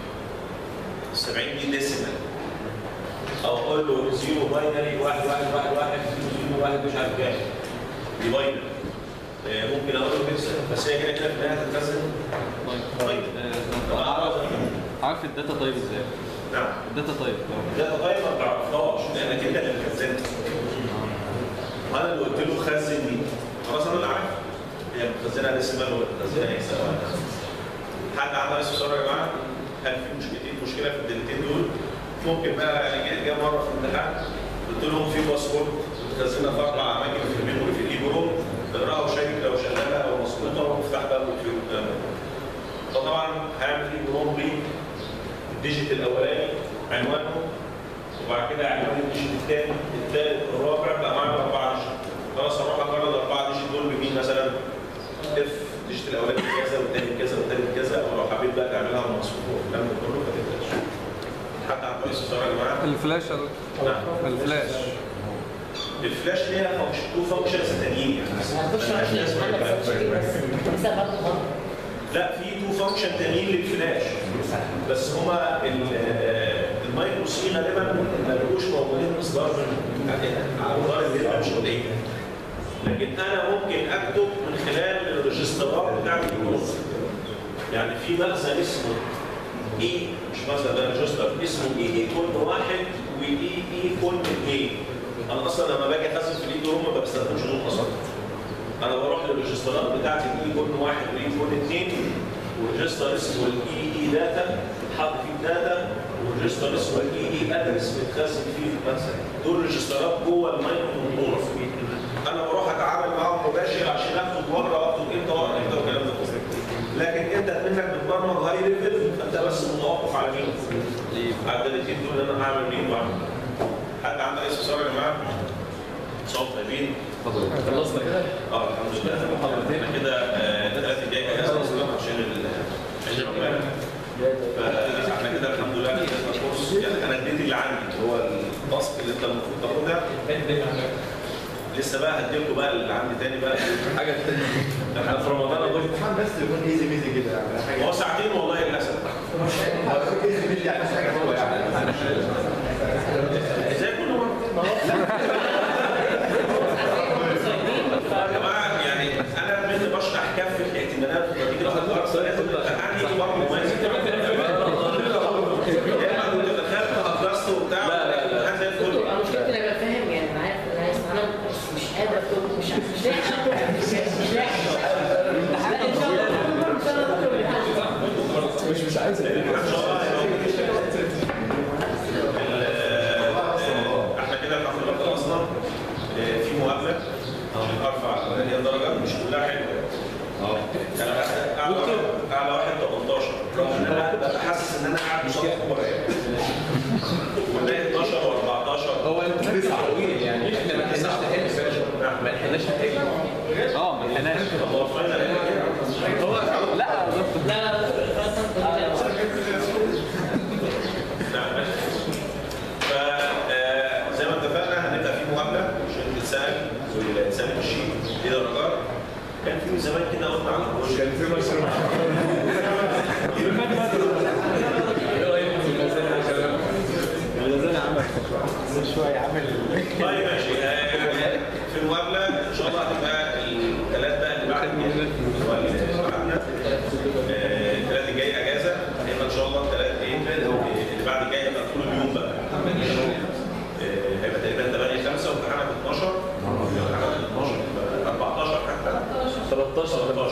ال 70 دي ديسيمال او اقول له 0 باينري 1 1 1 1 0 1 مش عارف كام دي باينري آه، ممكن اقول له هيكسا بس هي كده كده في النهايه هتتخزن باينري عارف عارف الداتا تايب ازاي؟ نعم الداتا تايب لا طيب ما تعرفهاش لانك انت اللي مخزنها انا اللي قلت له خزن دي خلاص انا اللي عارف هي مخزنها ديسيمال ولا مخزنها اكس او حد عنده اي استفسار يا جماعه؟ هل في مشكلتين مشكله في الدلتين دول؟ ممكن بقى يعني جه- جه مره في الامتحان قلت لهم في باسورد متخزنه في اربع اماكن في الميموري في الاي بروم اقراها وشيك لو شغاله او مظبوطه وافتح بقى الوكيل والكلام ده. فطبعا هعمل اي بروم ليه الديجيت الاولاني عنوانه وبعد كده عنوان الديجيت الثاني الثالث الرابع بقى معانا اربعه ديجيت خلاص هروح اقرر الاربعه ديجيت دول بمين مثلا اف الديجيت الاولاني كذا والثاني كذا والثالث كذا ولو حبيت بقى تعملها مصفوفه والكلام ده كله فتبقاش حتى عنده اي استفسار يا جماعه؟ الفلاش يا دكتور. نعم الفلاش الفلاش ليها فانكشن تو فانكشنز تانيين يعني هنخش على ملهاش الشيء اسم انا ولا بس كلام. بس لسه برضه غلط لا في تو فانكشن تانيين للفلاش بس هما ال- المايكرو سي غالبا ما بيبقوش موجودين اصدار من على مدار الليل مش قليل لكن انا ممكن اكتب من خلال الريجسترات بتاعت الجروب يعني في مخزن اسمه اي مش مخزن ده ريجستر اسمه اي اي كون واحد واي اي كون اثنين انا اصلا لما باجي اخزن في الاي روم ما بستخدمش دول اصلا انا بروح للريجسترات بتاعت الاي كون واحد والاي كون اثنين وريجستر اسمه الاي اي داتا حاط فيه داتا وريجستر اسمه الاي اي ادرس بيتخزن فيه المخزن دول ريجسترات جوه المايكرو كنترولر انا بروح اتعامل معاهم مباشر عشان اكتب مره واكتب امتى واقرا امتى والكلام ده كله لكن انت منك بتبرمج هاي ليفل فانت بس متوقف على مين؟ على الدليتين دول ان انا هعمل مين واعمل حد عنده اي استفسار يا جماعه؟ صوت طيبين خلصنا كده اه الحمد لله محاضرتين كده آه، الثلاث الجاي اجازه اصلا عشان ال- عشان العمال فاحنا كده الحمد لله خلصنا الكورس يعني انا اديت اللي عندي اللي هو التاسك اللي انت المفروض تاخدها لسه بقى هديلكوا بقى اللي عندي تاني بقى حاجه تانية احنا في رمضان اقول الامتحان بس يكون ايزي ميزي كده يعني حاجه هو ساعتين والله للاسف ايزي ميزي يعني حاجه هو يعني زي كل مره يا جماعه يعني انا بنت بشرح كافه الاحتمالات ونتيجه الافكار لازم الامتحان يجي برضه مميز يا اما كنت دخلت هجصت وبتاع لا، لا، لا. الامتحان زي الفل انا مشكلتي انا ببقى فاهم يعني انا عارف ان انا عايز اتعلم بس مش قادر اكتب مش مش لاحق مش مش لاحق لا ان شاء الله ان شاء الله بكره الامتحان. مش مش عايز ان شاء الله ال- احنا كده الحمد لله خلصنا آه، في مقابله ارفع هي درجه مش كلها حلوه يعني اعلى واحد- اعلى واحد 18 رغم ان انا ببقى حاسس ان انا قاعد قصاد الكوره والباقي 12 و14 هو انت طويل يعني احنا ما لحقناش نحل ما لحقناش نحل اه ما لحقناش هو الفاينل هو لا يا دكتور لا لا لا خلاص أنا كنت- نعم ماشي. ف آه، زي ما اتفقنا هنبدا في مقابله عشان تتسال والانسان يمشي دي درجات كان في زمان كده قلنا على البروجكت كان في مشروع ايه رايكم في الميزان يا شباب؟ الميزان عمل شويه عامل طيب ماشي آه، في المقابله ان شاء الله هتبقى الثلاث بقى اللي بعد السؤال اللي بعدنا آه، الثلاث الجاي اجازه هيبقى ان شاء الله الثلاث ايه اللي بعد الجاي هيبقى طول اليوم بقى آه، هيبقى تقريبا 8 5 وامتحانات 12 امتحانات 12 يبقى 14 حتى 13 13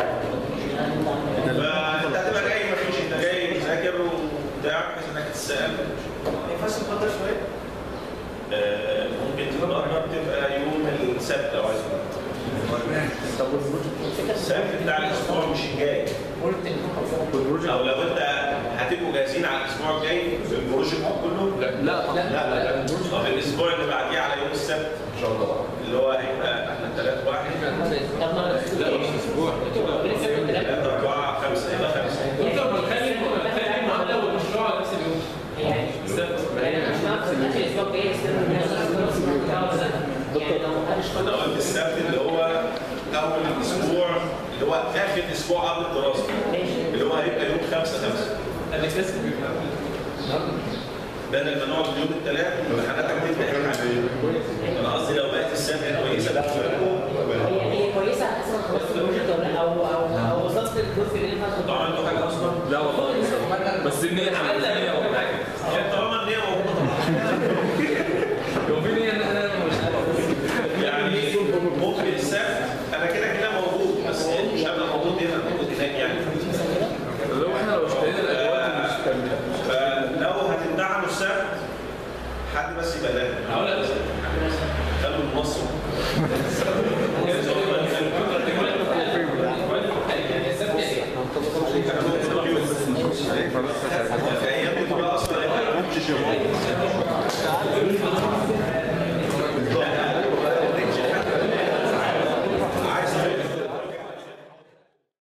فانت هتبقى جاي مفيش انت جاي مذاكر وبتاع بحيث انك تتسال ما ينفعش تفضل شويه آه، ممكن تتمرن تبقى يوم السبت لو عايز السبت بتاع الاسبوع مش الجاي او لو انت هتبقوا جاهزين على الاسبوع الجاي بالبروجكت كله لا لا طبعا لا لا طب الاسبوع اللي بعديه على يوم السبت ان شاء الله اللي هو هيبقى احنا الثلاث واحد طب ما لا مش اسبوع ثلاثة أربعة خمسة يبقى خمسة ممكن نخلي نخلي المعادله والمشروع على نفس اليوم يعني يعني مش نعرف في الاخر الاسبوع الجاي يستلم يعني لو قالش أنا قلت السبت اللي هو أول الأسبوع اللي هو آخر أسبوع قبل الدراسة اللي هو هيبقى يوم خمسة خمسة الاساس بيبقى بدل ما نقعد اليوم الثلاث امتحاناتك تبدأ الحد أنا قصدي لو بقت السبت كويسة بالنسبة لكم هي هي كويسه اساسا خلصت البروجكت ولا لا؟ او او او وصلت للجزء اللي ينفع انتوا عملتوا حاجة أصلا؟ لا والله بس النية النية ولا حاجة يعني طالما النية موجودة لو في نية ان انا مش يعني ممكن السبت أنا كده كده موجود بس مش هبقى موجود هنا موجود هناك يعني لو احنا لو اشترينا الادوات مش كاملة فلو هتمتحنوا السبت حد بس يبقى ده هقول لك خلوا المنصب يعني السبت يعني في ايام بتبقى اصلا